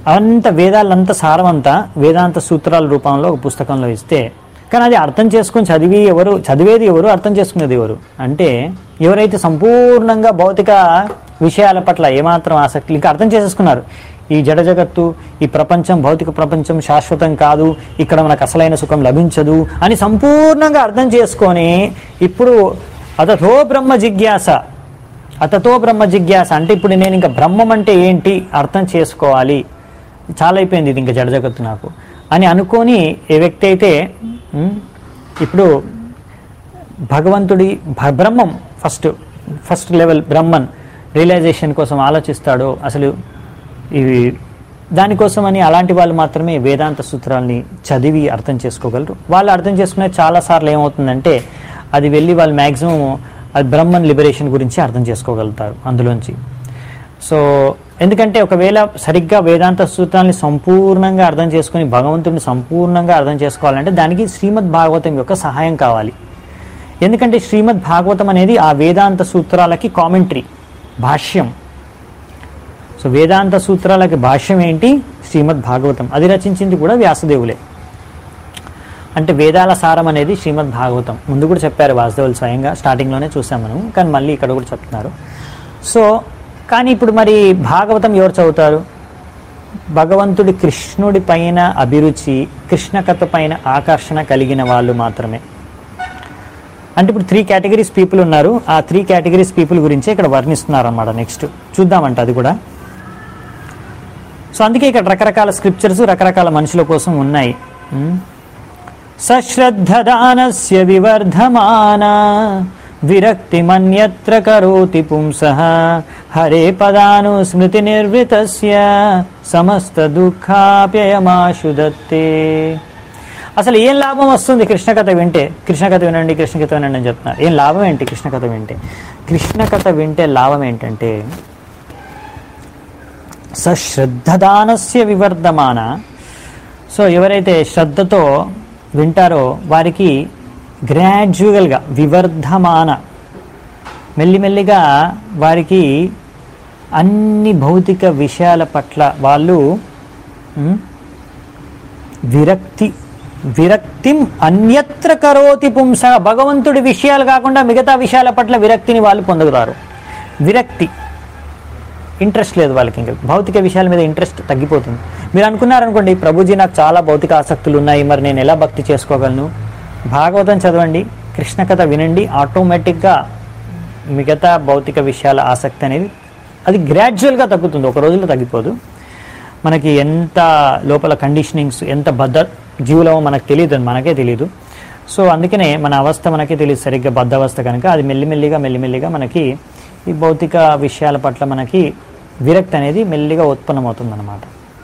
అంత వేదాలంత సారమంతా వేదాంత సూత్రాల రూపంలో ఒక పుస్తకంలో ఇస్తే కానీ అది అర్థం చేసుకొని చదివి ఎవరు చదివేది ఎవరు అర్థం చేసుకునేది ఎవరు అంటే ఎవరైతే సంపూర్ణంగా భౌతిక విషయాల పట్ల ఏమాత్రం ఆసక్తి ఇంకా అర్థం చేసేసుకున్నారు ఈ జడ జగత్తు ఈ ప్రపంచం భౌతిక ప్రపంచం శాశ్వతం కాదు ఇక్కడ మనకు అసలైన సుఖం లభించదు అని సంపూర్ణంగా అర్థం చేసుకొని ఇప్పుడు అతతో బ్రహ్మ జిజ్ఞాస అతతో బ్రహ్మ జిజ్ఞాస అంటే ఇప్పుడు నేను ఇంకా బ్రహ్మం అంటే ఏంటి అర్థం చేసుకోవాలి చాలా అయిపోయింది ఇది ఇంకా జడ జగత్తు నాకు అని అనుకొని ఏ వ్యక్తి అయితే ఉమ్, ఇప్పుడు భగవంతుడి భ- బ్రహ్మం first first level Brahman realisation కోసం ఆలోచిస్తాడో అసలు ఇవి దానికోసమని అలాంటి వాళ్ళు మాత్రమే వేదాంత సూత్రాల్ని చదివి అర్థం చేసుకోగలరు వాళ్ళు అర్థం చేసుకునే చాలాసార్లు ఏమవుతుందంటే అది వెళ్ళి వాళ్ళు మ్యాక్సిమం అది బ్రహ్మన్ లిబరేషన్ గురించి అర్థం చేసుకోగలుగుతారు అందులోంచి సో ఎందుకంటే ఒకవేళ సరిగ్గా వేదాంత సూత్రాన్ని సంపూర్ణంగా అర్థం చేసుకుని భగవంతుడిని సంపూర్ణంగా అర్థం చేసుకోవాలంటే దానికి శ్రీమద్ భాగవతం యొక్క సహాయం కావాలి ఎందుకంటే శ్రీమద్ భాగవతం అనేది ఆ వేదాంత సూత్రాలకి కామెంటరీ భాష్యం సో వేదాంత సూత్రాలకి భాష్యం ఏంటి శ్రీమద్ భాగవతం అది రచించింది కూడా వ్యాసదేవులే అంటే వేదాల సారం అనేది శ్రీమద్ భాగవతం ముందు కూడా చెప్పారు వాసుదేవులు స్వయంగా స్టార్టింగ్లోనే చూసాం మనం కానీ మళ్ళీ ఇక్కడ కూడా చెప్తున్నారు సో కానీ ఇప్పుడు మరి భాగవతం ఎవరు చదువుతారు భగవంతుడి కృష్ణుడి పైన అభిరుచి కృష్ణ కథ పైన ఆకర్షణ కలిగిన వాళ్ళు మాత్రమే అంటే ఇప్పుడు త్రీ కేటగిరీస్ పీపుల్ ఉన్నారు ఆ త్రీ కేటగిరీస్ పీపుల్ గురించే ఇక్కడ వర్ణిస్తున్నారు అన్నమాట నెక్స్ట్ చూద్దామంట అది కూడా సో అందుకే ఇక్కడ రకరకాల స్క్రిప్చర్స్ రకరకాల మనుషుల కోసం ఉన్నాయి ఉమ్. సశ్రద్ధదానస్య వివర్ధమాన విరక్తిమన్యత్ర కరోతి పుంసః హరే పదాను స్మృతి నిర్వృతస్య సమస్త దుఃఖాప్యయమాశు దత్తే అసలు ఏం లాభం వస్తుంది కృష్ణ కథ వింటే కృష్ణ కథ వినండి కృష్ణ కథ వినండి అని చెప్తున్నారు ఏం లాభం ఏంటి కృష్ణ కథ వింటే కృష్ణ కథ వింటే లాభం ఏంటంటే సశ్రద్ధదానస్య వివర్ధమాన సో ఎవరైతే శ్రద్ధతో వింటారో వారికి గ్రాడ్యువల్గా వివర్ధమాన మెల్లిమెల్లిగా వారికి అన్ని భౌతిక విషయాల పట్ల వాళ్ళు ఉమ్, విరక్తి విరక్తిం అన్యత్ర కరోతి పుంస భగవంతుడి విషయాలు కాకుండా మిగతా విషయాల పట్ల విరక్తిని వాళ్ళు పొందుతారు విరక్తి ఇంట్రెస్ట్ లేదు వాళ్ళకి ఇంకా భౌతిక విషయాల మీద ఇంట్రెస్ట్ తగ్గిపోతుంది మీరు అనుకున్నారనుకోండి ప్రభుజీ నాకు చాలా భౌతిక ఆసక్తులు ఉన్నాయి మరి నేను ఎలా భక్తి చేసుకోగలను భాగవతం చదవండి కృష్ణ కథ వినండి ఆటోమేటిక్గా మిగతా భౌతిక విషయాల ఆసక్తి అనేది అది గ్రాడ్యువల్గా తగ్గుతుంది ఒక రోజులో తగ్గిపోదు మనకి ఎంత లోపల కండిషనింగ్స్ ఎంత బద్ధ జీవులమో మనకు తెలియదు అది మనకే తెలియదు సో అందుకనే మన అవస్థ మనకే తెలియదు సరిగ్గా బద్ధ అవస్థ కనుక అది మెల్లిమెల్లిగా మెల్లిమెల్లిగా మనకి ఈ భౌతిక విషయాల పట్ల మనకి విరక్తి అనేది మెల్లిగా ఉత్పన్నమవుతుంది అనమాట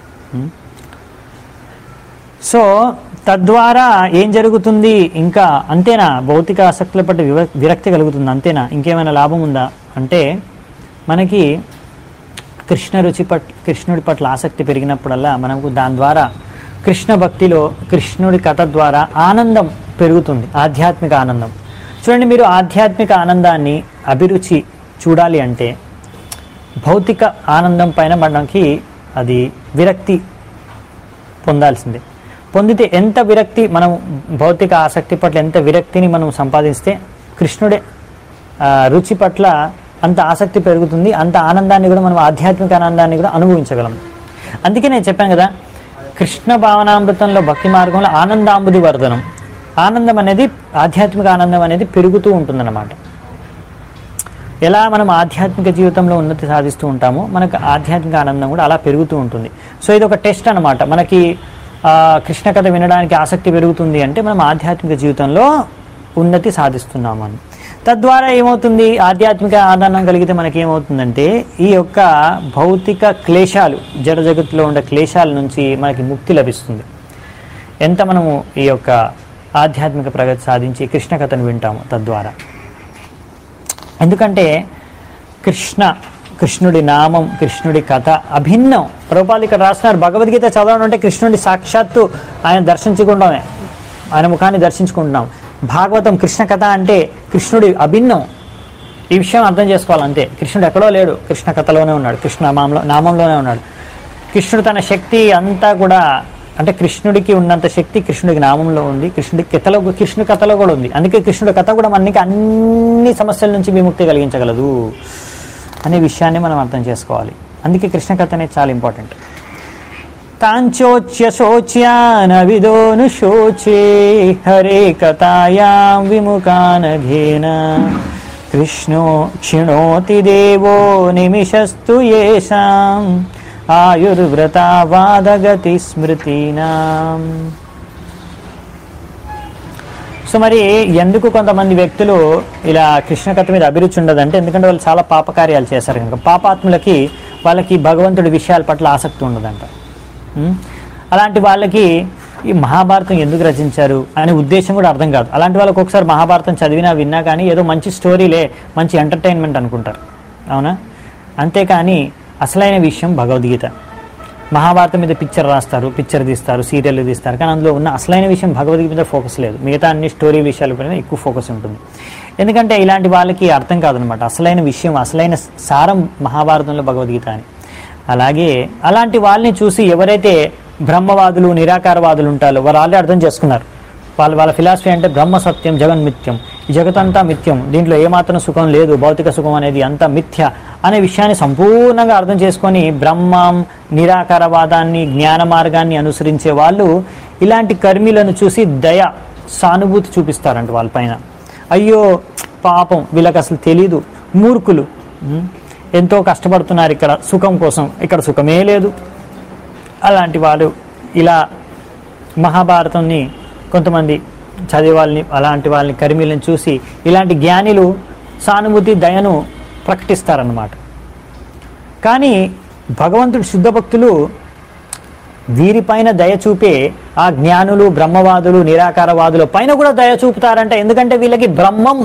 సో తద్వారా ఏం జరుగుతుంది ఇంకా అంతేనా భౌతిక ఆసక్తుల పట్ల వివ- విరక్తి కలుగుతుంది అంతేనా ఇంకేమైనా లాభం ఉందా అంటే మనకి కృష్ణ రుచి పట్ కృష్ణుడి పట్ల ఆసక్తి పెరిగినప్పుడల్లా మనకు దాని ద్వారా కృష్ణ భక్తిలో కృష్ణుడి కథ ద్వారా ఆనందం పెరుగుతుంది ఆధ్యాత్మిక ఆనందం చూడండి మీరు ఆధ్యాత్మిక ఆనందాన్ని అభిరుచి చూడాలి అంటే భౌతిక ఆనందం పైన మనకి అది విరక్తి పొందాల్సిందే పొందితే ఎంత విరక్తి మనం భౌతిక ఆసక్తి పట్ల ఎంత విరక్తిని మనం సంపాదిస్తే కృష్ణుడే ఆ, రుచి పట్ల అంత ఆసక్తి పెరుగుతుంది అంత ఆనందాన్ని కూడా మనం ఆధ్యాత్మిక ఆనందాన్ని కూడా అనుభవించగలం అందుకే నేను చెప్పాను కదా కృష్ణ భావనామృతంలో భక్తి మార్గంలో ఆనందాంబుది వర్ధనం ఆనందం అనేది ఆధ్యాత్మిక ఆనందం అనేది పెరుగుతూ ఉంటుందన్నమాట ఎలా మనం ఆధ్యాత్మిక జీవితంలో ఉన్నతి సాధిస్తూ ఉంటామో మనకు ఆధ్యాత్మిక ఆనందం కూడా అలా పెరుగుతూ ఉంటుంది సో ఇది ఒక టెస్ట్ అనమాట మనకి ఆ, కృష్ణ కథ వినడానికి ఆసక్తి పెరుగుతుంది అంటే మనం ఆధ్యాత్మిక జీవితంలో ఉన్నతి సాధిస్తున్నాము అని తద్వారా ఏమవుతుంది ఆధ్యాత్మిక ఆనందం కలిగితే మనకి ఏమవుతుందంటే ఈ యొక్క భౌతిక క్లేశాలు జడ జగత్తులో ఉండే క్లేశాల నుంచి మనకి ముక్తి లభిస్తుంది ఎంత మనము ఈ యొక్క ఆధ్యాత్మిక ప్రగతి సాధించి కృష్ణ కథను వింటాము తద్వారా ఎందుకంటే కృష్ణ కృష్ణుడి నామం కృష్ణుడి కథ అభిన్నం ప్రభుపాలు ఇక్కడ రాస్తున్నారు భగవద్గీత చదవడం అంటే కృష్ణుడి సాక్షాత్తు ఆయన దర్శించుకుంటామే ఆయన ముఖాన్ని దర్శించుకుంటున్నాం భాగవతం కృష్ణ కథ అంటే కృష్ణుడి అభిన్నం ఈ విషయం అర్థం చేసుకోవాలి అంతే కృష్ణుడు ఎక్కడో లేడు కృష్ణ కథలోనే ఉన్నాడు కృష్ణ నామంలో నామంలోనే ఉన్నాడు కృష్ణుడు తన శక్తి అంతా కూడా అంటే కృష్ణుడికి ఉన్నంత శక్తి కృష్ణుడికి నామంలో ఉంది కృష్ణుడి కథలో కృష్ణుడి కథలో కూడా ఉంది అందుకే కృష్ణుడి కథ కూడా మనకి అన్ని సమస్యల నుంచి విముక్తి కలిగించగలదు అనే విషయాన్ని మనం అర్థం చేసుకోవాలి అందుకే కృష్ణ కథ అనేది చాలా ఇంపార్టెంట్ తాంచోచ్య శోచ్యాన విదోను శోచే హరే కథాయాం విముఖానఘేన కృష్ణో క్షిణోతి దేవో నిమిషస్తు యేషాం ఆయుర్వ్రతావాదగతి స్మృతీనాం సో మరి ఎందుకు కొంతమంది వ్యక్తులు ఇలా కృష్ణ కథ మీద అభిరుచి ఉండదంటే ఎందుకంటే వాళ్ళు చాలా పాపకార్యాలు చేశారు కనుక పాపాత్ములకి వాళ్ళకి భగవంతుడి విషయాల పట్ల ఆసక్తి ఉండదంట ఉం? అలాంటి వాళ్ళకి ఈ మహాభారతం ఎందుకు రచించారు అనే ఉద్దేశం కూడా అర్థం కాదు అలాంటి వాళ్ళకి ఒకసారి మహాభారతం చదివినా విన్నా కానీ ఏదో మంచి స్టోరీలే మంచి ఎంటర్టైన్మెంట్ అనుకుంటారు అవునా అంతేకాని అసలైన విషయం భగవద్గీత మహాభారతం మీద పిక్చర్ రాస్తారు పిక్చర్ తీస్తారు సీరియల్ తీస్తారు కానీ అందులో ఉన్న అసలైన విషయం భగవద్గీత మీద ఫోకస్ లేదు మిగతా అన్ని స్టోరీ విషయాల పైన ఎక్కువ ఫోకస్ ఉంటుంది ఎందుకంటే ఇలాంటి వాళ్ళకి అర్థం కాదనమాట అసలైన విషయం అసలైన సారం మహాభారతంలో భగవద్గీత అని అలాగే అలాంటి వాళ్ళని చూసి ఎవరైతే బ్రహ్మవాదులు నిరాకారవాదులు ఉంటారో వారు ఆల్రెడీ అర్థం చేసుకున్నారు వాళ్ళ వాళ్ళ ఫిలాసఫీ అంటే బ్రహ్మ సత్యం జగన్ మిథ్యం ఈ జగతంతా మిథ్యం దీంట్లో ఏమాత్రం సుఖం లేదు భౌతిక సుఖం అనేది అంతా మిథ్య అనే విషయాన్ని సంపూర్ణంగా అర్థం చేసుకొని బ్రహ్మం నిరాకారవాదాన్ని జ్ఞాన మార్గాన్ని అనుసరించే వాళ్ళు ఇలాంటి కర్మిలను చూసి దయ సానుభూతి చూపిస్తారంట వాళ్ళపైన అయ్యో పాపం వీళ్ళకి అసలు తెలీదు మూర్ఖులు ఉం? ఎంతో కష్టపడుతున్నారు ఇక్కడ సుఖం కోసం ఇక్కడ సుఖమే లేదు అలాంటి వాడు ఇలా మహాభారతాన్ని కొంతమంది చదివే వాళ్ళని అలాంటి వాళ్ళని కరిమిలను చూసి ఇలాంటి జ్ఞానిలు సానుభూతి దయను ప్రకటిస్తారన్నమాట కానీ భగవంతుడి శుద్ధ భక్తులు వీరిపైన దయ చూపే ఆ జ్ఞానులు బ్రహ్మవాదులు నిరాకారవాదుల పైన కూడా దయ చూపుతారంట ఎందుకంటే వీళ్ళకి బ్రహ్మం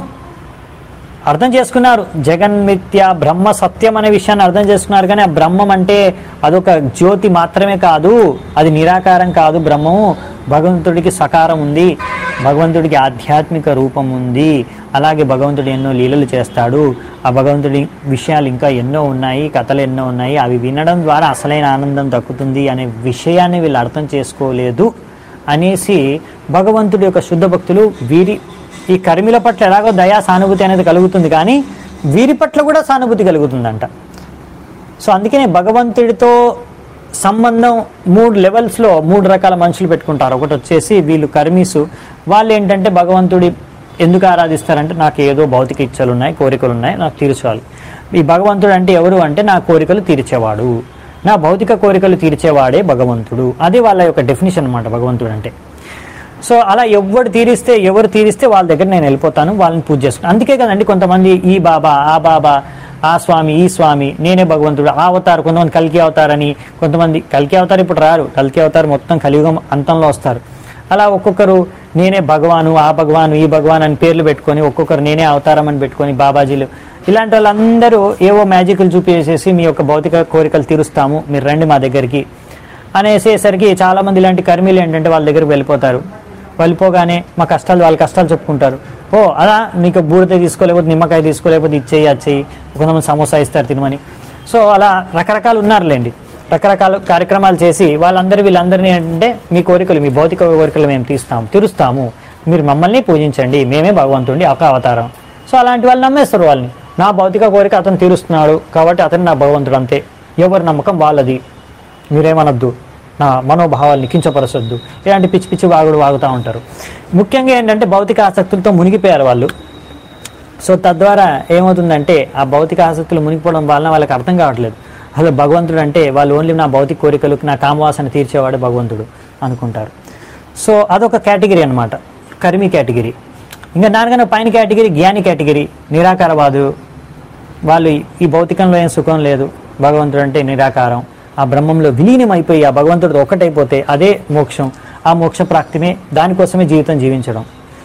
అర్థం చేసుకున్నారు జగన్మిత్య బ్రహ్మ సత్యం అనే విషయాన్ని అర్థం చేసుకున్నారు కానీ ఆ బ్రహ్మం అంటే అదొక జ్యోతి మాత్రమే కాదు అది నిరాకారం కాదు బ్రహ్మము భగవంతుడికి సకారం ఉంది భగవంతుడికి ఆధ్యాత్మిక రూపం ఉంది అలాగే భగవంతుడు ఎన్నో లీలలు చేస్తాడు ఆ భగవంతుడి విషయాలు ఇంకా ఎన్నో ఉన్నాయి కథలు ఎన్నో ఉన్నాయి అవి వినడం ద్వారా అసలైన ఆనందం దక్కుతుంది అనే విషయాన్ని వీళ్ళు అర్థం చేసుకోలేదు అనేసి భగవంతుడి యొక్క శుద్ధ భక్తులు వీరి ఈ కర్మిల పట్ల ఎలాగో దయా సానుభూతి అనేది కలుగుతుంది కానీ వీరి పట్ల కూడా సానుభూతి కలుగుతుందంట సో అందుకనే భగవంతుడితో సంబంధం మూడు లెవెల్స్లో మూడు రకాల మనుషులు పెట్టుకుంటారు ఒకటి వచ్చేసి వీళ్ళు కర్మీసు వాళ్ళు ఏంటంటే భగవంతుడి ఎందుకు ఆరాధిస్తారంటే నాకు ఏదో భౌతిక ఇచ్చలు ఉన్నాయి కోరికలు ఉన్నాయి నాకు తీర్చాలి ఈ భగవంతుడు అంటే ఎవరు అంటే నా కోరికలు తీర్చేవాడు నా భౌతిక కోరికలు తీర్చేవాడే భగవంతుడు అది వాళ్ళ యొక్క డెఫినేషన్ అనమాట భగవంతుడు అంటే సో అలా ఎవరు తీరిస్తే ఎవరు తీరిస్తే వాళ్ళ దగ్గర నేను వెళ్ళిపోతాను వాళ్ళని పూజ చేసుకుంటాను అందుకే కదండి కొంతమంది ఈ బాబా ఆ బాబా ఆ స్వామి ఈ స్వామి నేనే భగవంతుడు ఆ అవతారు కొంతమంది కల్కి అవతారని కొంతమంది కల్కి అవతారు ఇప్పుడు రారు కల్కి అవతారు మొత్తం కలియుగం అంతంలో వస్తారు అలా ఒక్కొక్కరు నేనే భగవాను ఆ భగవాను ఈ భగవాన్ అని పేర్లు పెట్టుకొని ఒక్కొక్కరు నేనే అవతారం అని పెట్టుకొని బాబాజీలు ఇలాంటి వాళ్ళందరూ ఏవో మ్యాజిక్లు చూపించేసి మీ యొక్క భౌతిక కోరికలు తీరుస్తాము మీరు రండి మా దగ్గరికి అనేసేసరికి చాలా మంది ఇలాంటి కర్మీలు ఏంటంటే వాళ్ళ దగ్గరికి వెళ్ళిపోతారు వెళ్ళిపోగానే మా కష్టాలు వాళ్ళ కష్టాలు చెప్పుకుంటారు ఓ అలా నీకు బూడిద తీసుకోలేకపోతే నిమ్మకాయ తీసుకోలేకపోతే ఇచ్చేయి అచ్చేయి కొంతమంది సమోసా ఇస్తారు తినమని సో అలా రకరకాలు ఉన్నారులేండి రకరకాల కార్యక్రమాలు చేసి వాళ్ళందరూ వీళ్ళందరినీ ఏంటంటే మీ కోరికలు మీ భౌతిక కోరికలు మేము తీస్తాం తీరుస్తాము మీరు మమ్మల్ని పూజించండి మేమే భగవంతుడి ఒక అవతారం సో అలాంటి వాళ్ళు నమ్మేస్తారు వాళ్ళని నా భౌతిక కోరిక అతను తీరుస్తున్నాడు కాబట్టి అతను నా భగవంతుడు అంతే ఎవరి నమ్మకం వాళ్ళది మీరేమనొద్దు నా మనోభావాల్ని కించపరచొద్దు ఇలాంటి పిచ్చి పిచ్చి వాగుడు వాగుతూ ఉంటారు ముఖ్యంగా ఏంటంటే భౌతిక ఆసక్తులతో మునిగిపోయారు వాళ్ళు సో తద్వారా ఏమవుతుందంటే ఆ భౌతిక ఆసక్తులు మునిగిపోవడం వలన వాళ్ళకి అర్థం కావట్లేదు అసలు భగవంతుడు అంటే వాళ్ళు ఓన్లీ నా భౌతిక కోరికలు నా కామవాసన తీర్చేవాడు భగవంతుడు అనుకుంటారు సో అదొక కేటగిరీ అన్నమాట కర్మి కేటగిరీ ఇంకా దానికన్నా పైన కేటగిరీ జ్ఞాని కేటగిరీ నిరాకారవాదు వాళ్ళు ఈ భౌతికంలో ఏం సుఖం లేదు భగవంతుడు అంటే నిరాకారం ఆ బ్రహ్మంలో విలీనం అయిపోయి ఆ భగవంతుడితో ఒక్కటైపోతే అదే మోక్షం ఆ మోక్ష ప్రాప్తిమే దానికోసమే జీవితం జీవించడం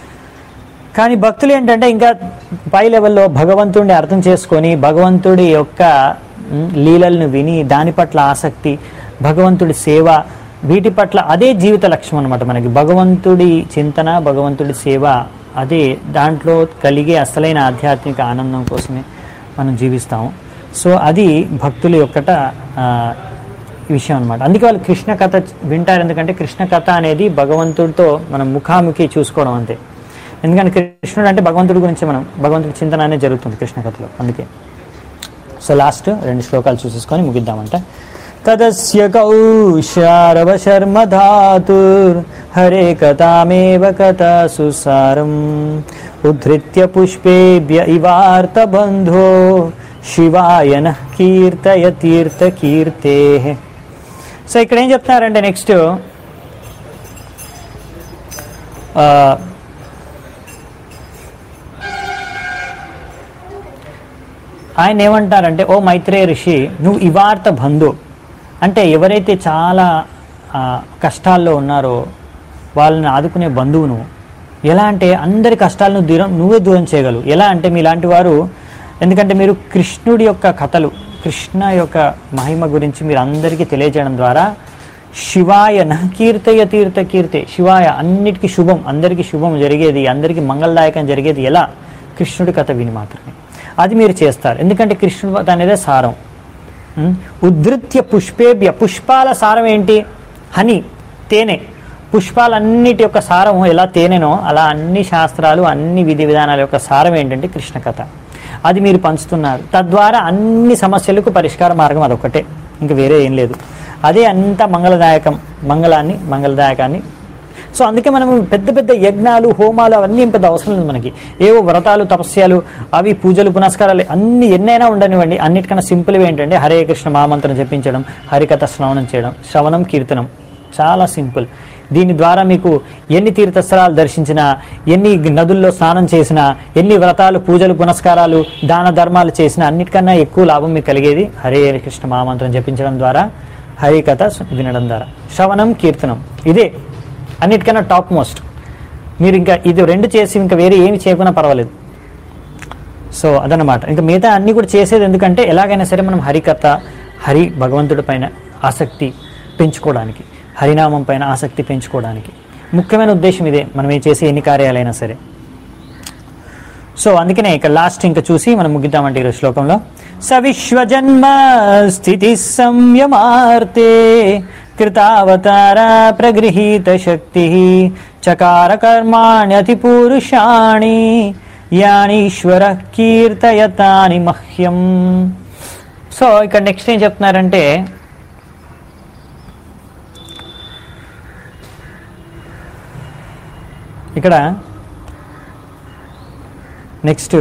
కానీ భక్తులు ఏంటంటే ఇంకా పై లెవెల్లో భగవంతుడిని అర్థం చేసుకొని భగవంతుడి యొక్క మ్, లీలలను విని దాని పట్ల ఆసక్తి భగవంతుడి సేవ వీటి పట్ల అదే జీవిత లక్ష్యం అనమాట మనకి భగవంతుడి చింతన భగవంతుడి సేవ అదే దాంట్లో కలిగే అసలైన ఆధ్యాత్మిక ఆనందం కోసమే మనం జీవిస్తాము సో అది భక్తుల యొక్కట ఆ, విషయం అనమాట అందుకే వాళ్ళు కృష్ణ కథ వింటారు ఎందుకంటే కృష్ణ కథ అనేది భగవంతుడితో మనం ముఖాముఖి చూసుకోవడం అంతే ఎందుకంటే కృష్ణుడు అంటే భగవంతుడి గురించి మనం భగవంతుడి చింతన అనేది జరుగుతుంది కృష్ణ కథలో అందుకే సో లాస్ట్ రెండు శ్లోకాలు చూసేసుకొని ముగిద్దామంట కదస్య కౌశారవ శర్మ ధాతుర్ హరే కథామేవ కథ సుసారం ఉద్ధృత్య పుష్పేభ్య ఇవార్త బంధో శివాయ నః కీర్తయ తీర్థ కీర్తే సో ఇక్కడ ఏం చెప్తున్నారంటే నెక్స్ట్ ఆయన ఏమంటారంటే ఓ మైత్రేయ ఋషి నువ్వు ఇవార్త బంధు అంటే ఎవరైతే చాలా ఆ, కష్టాల్లో ఉన్నారో వాళ్ళని ఆదుకునే బంధువు నువ్వు ఎలా అంటే అందరి కష్టాలను దూరం నువ్వే దూరం చేయగలవు ఎలా అంటే మీలాంటి వారు ఎందుకంటే మీరు కృష్ణుడి యొక్క కథలు కృష్ణ యొక్క మహిమ గురించి మీరు అందరికీ తెలియజేయడం ద్వారా శివాయ న కీర్తయ తీర్థ కీర్తే శివాయ అన్నిటికీ శుభం అందరికీ శుభం జరిగేది అందరికీ మంగళదాయకం జరిగేది ఎలా కృష్ణుడి కథ విని మాత్రమే అది మీరు చేస్తారు ఎందుకంటే కృష్ణుడు కథ అనేదే సారం ఉం? ఉద్ధృత్య పుష్పేభ్య పుష్పాల సారం ఏంటి హని తేనె పుష్పాలన్నిటి యొక్క సారం ఎలా తేనెనో అలా అన్ని శాస్త్రాలు అన్ని విధి విధానాల యొక్క సారం ఏంటంటే కృష్ణ కథ అది మీరు పంచుతున్నారు తద్వారా అన్ని సమస్యలకు పరిష్కార మార్గం అదొకటే ఇంకా వేరే ఏం లేదు అదే అంత మంగళదాయకం మంగళాన్ని మంగళదాయకాన్ని సో అందుకే మనం పెద్ద పెద్ద యజ్ఞాలు హోమాలు అవన్నీ ఏం పెద్ద అవసరం లేదు మనకి ఏవో వ్రతాలు తపస్యాలు అవి పూజలు పునస్కారాలు అన్ని ఎన్నైనా ఉండనివ్వండి అన్నిటికన్నా సింపుల్ ఏంటంటే హరే కృష్ణ మహామంత్రం జపించడం హరికథ శ్రవణం చేయడం శ్రవణం కీర్తనం చాలా సింపుల్ దీని ద్వారా మీకు ఎన్ని తీర్థస్థలాలు దర్శించినా ఎన్ని నదుల్లో స్నానం చేసినా ఎన్ని వ్రతాలు పూజలు పునస్కారాలు దాన ధర్మాలు చేసినా అన్నిటికన్నా ఎక్కువ లాభం మీకు కలిగేది హరే కృష్ణ మహామంత్రం జపించడం ద్వారా హరికథ వినడం ద్వారా శ్రవణం కీర్తనం ఇదే అన్నిటికన్నా టాప్ మోస్ట్ మీరు ఇంకా ఇది రెండు చేసి ఇంకా వేరే ఏమి చేయకున్నా పర్వాలేదు సో అదనమాట ఇంకా మిగతా అన్ని కూడా చేసేది ఎందుకంటే ఎలాగైనా సరే మనం హరికథ హరి భగవంతుడి పైన ఆసక్తి పెంచుకోవడానికి హరినామం పైన ఆసక్తి పెంచుకోవడానికి ముఖ్యమైన ఉద్దేశం ఇదే మనం ఏ చేసే ఎన్ని కార్యాలైనా సరే సో అందుకనే ఇక్కడ లాస్ట్ ఇంకా చూసి మనం ముగిద్దామంటే ఈరోజు శ్లోకంలో సవిశ్వజన్మ స్థితి సంయమార్తే కృతావతార ప్రగృహీత శక్తి చకార కర్మాణ్యతి పురుషాణి యానీశ్వర కీర్తయతాని మహ్యం సో ఇక్కడ నెక్స్ట్ ఏం చెప్తున్నారంటే ఇక్కడ నెక్స్ట్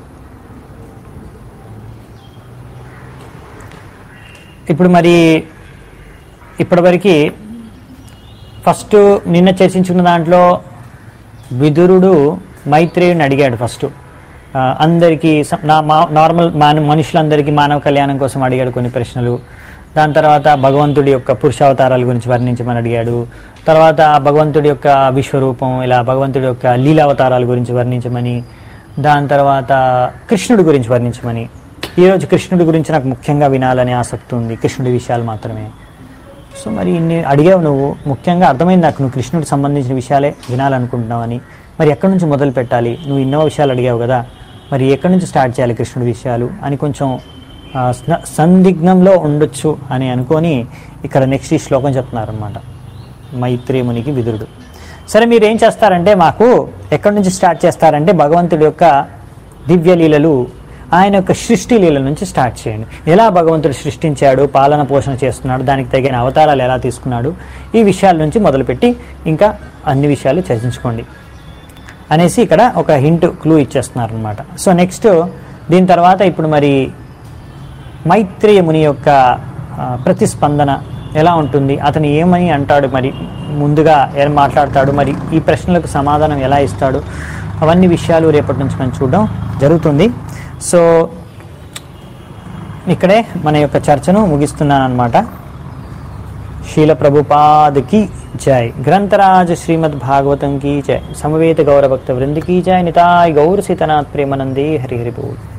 ఇప్పుడు మరి ఇప్పటివరకు ఫస్ట్ నిన్న చర్చించుకున్న దాంట్లో విదురుడు మైత్రేయుని అడిగాడు ఫస్ట్ ఆ, అందరికీ స- నా మా నార్మల్ మాన మనుషులందరికీ మానవ కళ్యాణం కోసం అడిగాడు కొన్ని ప్రశ్నలు దాని తర్వాత భగవంతుడి యొక్క పురుషావతారాల గురించి వర్ణించమని అడిగాడు తర్వాత భగవంతుడి యొక్క విశ్వరూపం ఇలా భగవంతుడి యొక్క లీలావతారాల గురించి వర్ణించమని దాని తర్వాత కృష్ణుడి గురించి వర్ణించమని ఈరోజు కృష్ణుడి గురించి నాకు ముఖ్యంగా వినాలని ఆసక్తి ఉంది కృష్ణుడి విషయాలు మాత్రమే సో మరి ఇన్ని అడిగావు నువ్వు ముఖ్యంగా అర్థమైంది నాకు నువ్వు కృష్ణుడికి సంబంధించిన విషయాలే వినాలనుకుంటున్నావని మరి ఎక్కడి నుంచి మొదలు పెట్టాలి నువ్వు ఎన్నో విషయాలు అడిగావు కదా మరి ఎక్కడి నుంచి స్టార్ట్ చేయాలి కృష్ణుడి విషయాలు అని కొంచెం ఆ, స్న- సందిగ్ధంలో ఉండొచ్చు అని అనుకొని ఇక్కడ నెక్స్ట్ ఈ శ్లోకం చెప్తున్నారు అనమాట మైత్రేమునికి విదురుడు సరే మీరు ఏం చేస్తారంటే మాకు ఎక్కడి నుంచి స్టార్ట్ చేస్తారంటే భగవంతుడి యొక్క దివ్య లీలలు ఆయన యొక్క సృష్టి లీల నుంచి స్టార్ట్ చేయండి ఎలా భగవంతుడు సృష్టించాడు పాలన పోషణ చేస్తున్నాడు దానికి తగిన అవతారాలు ఎలా తీసుకున్నాడు ఈ విషయాల నుంచి మొదలుపెట్టి ఇంకా అన్ని విషయాలు చర్చించుకోండి అనేసి ఇక్కడ ఒక హింట్ క్లూ ఇచ్చేస్తున్నారు అనమాట సో నెక్స్ట్ దీని తర్వాత ఇప్పుడు మరి మైత్రేయ ముని యొక్క ఆ, ప్రతిస్పందన ఎలా ఉంటుంది అతను ఏమని అంటాడు మరి ముందుగా ఏం మాట్లాడతాడు మరి ఈ ప్రశ్నలకు సమాధానం ఎలా ఇస్తాడు అవన్నీ విషయాలు రేపటి నుంచి మనం చూడడం జరుగుతుంది సో ఇక్కడే మన యొక్క చర్చను ముగిస్తున్నాను అనమాట శీల ప్రభుపాద్ की जय ग्रंथराज श्रीमद् भागवतम की जय समवेत गौरभक्त वृंद की जय निताय गौर सीतनाथ प्रेमानंदे हरि हरि बोल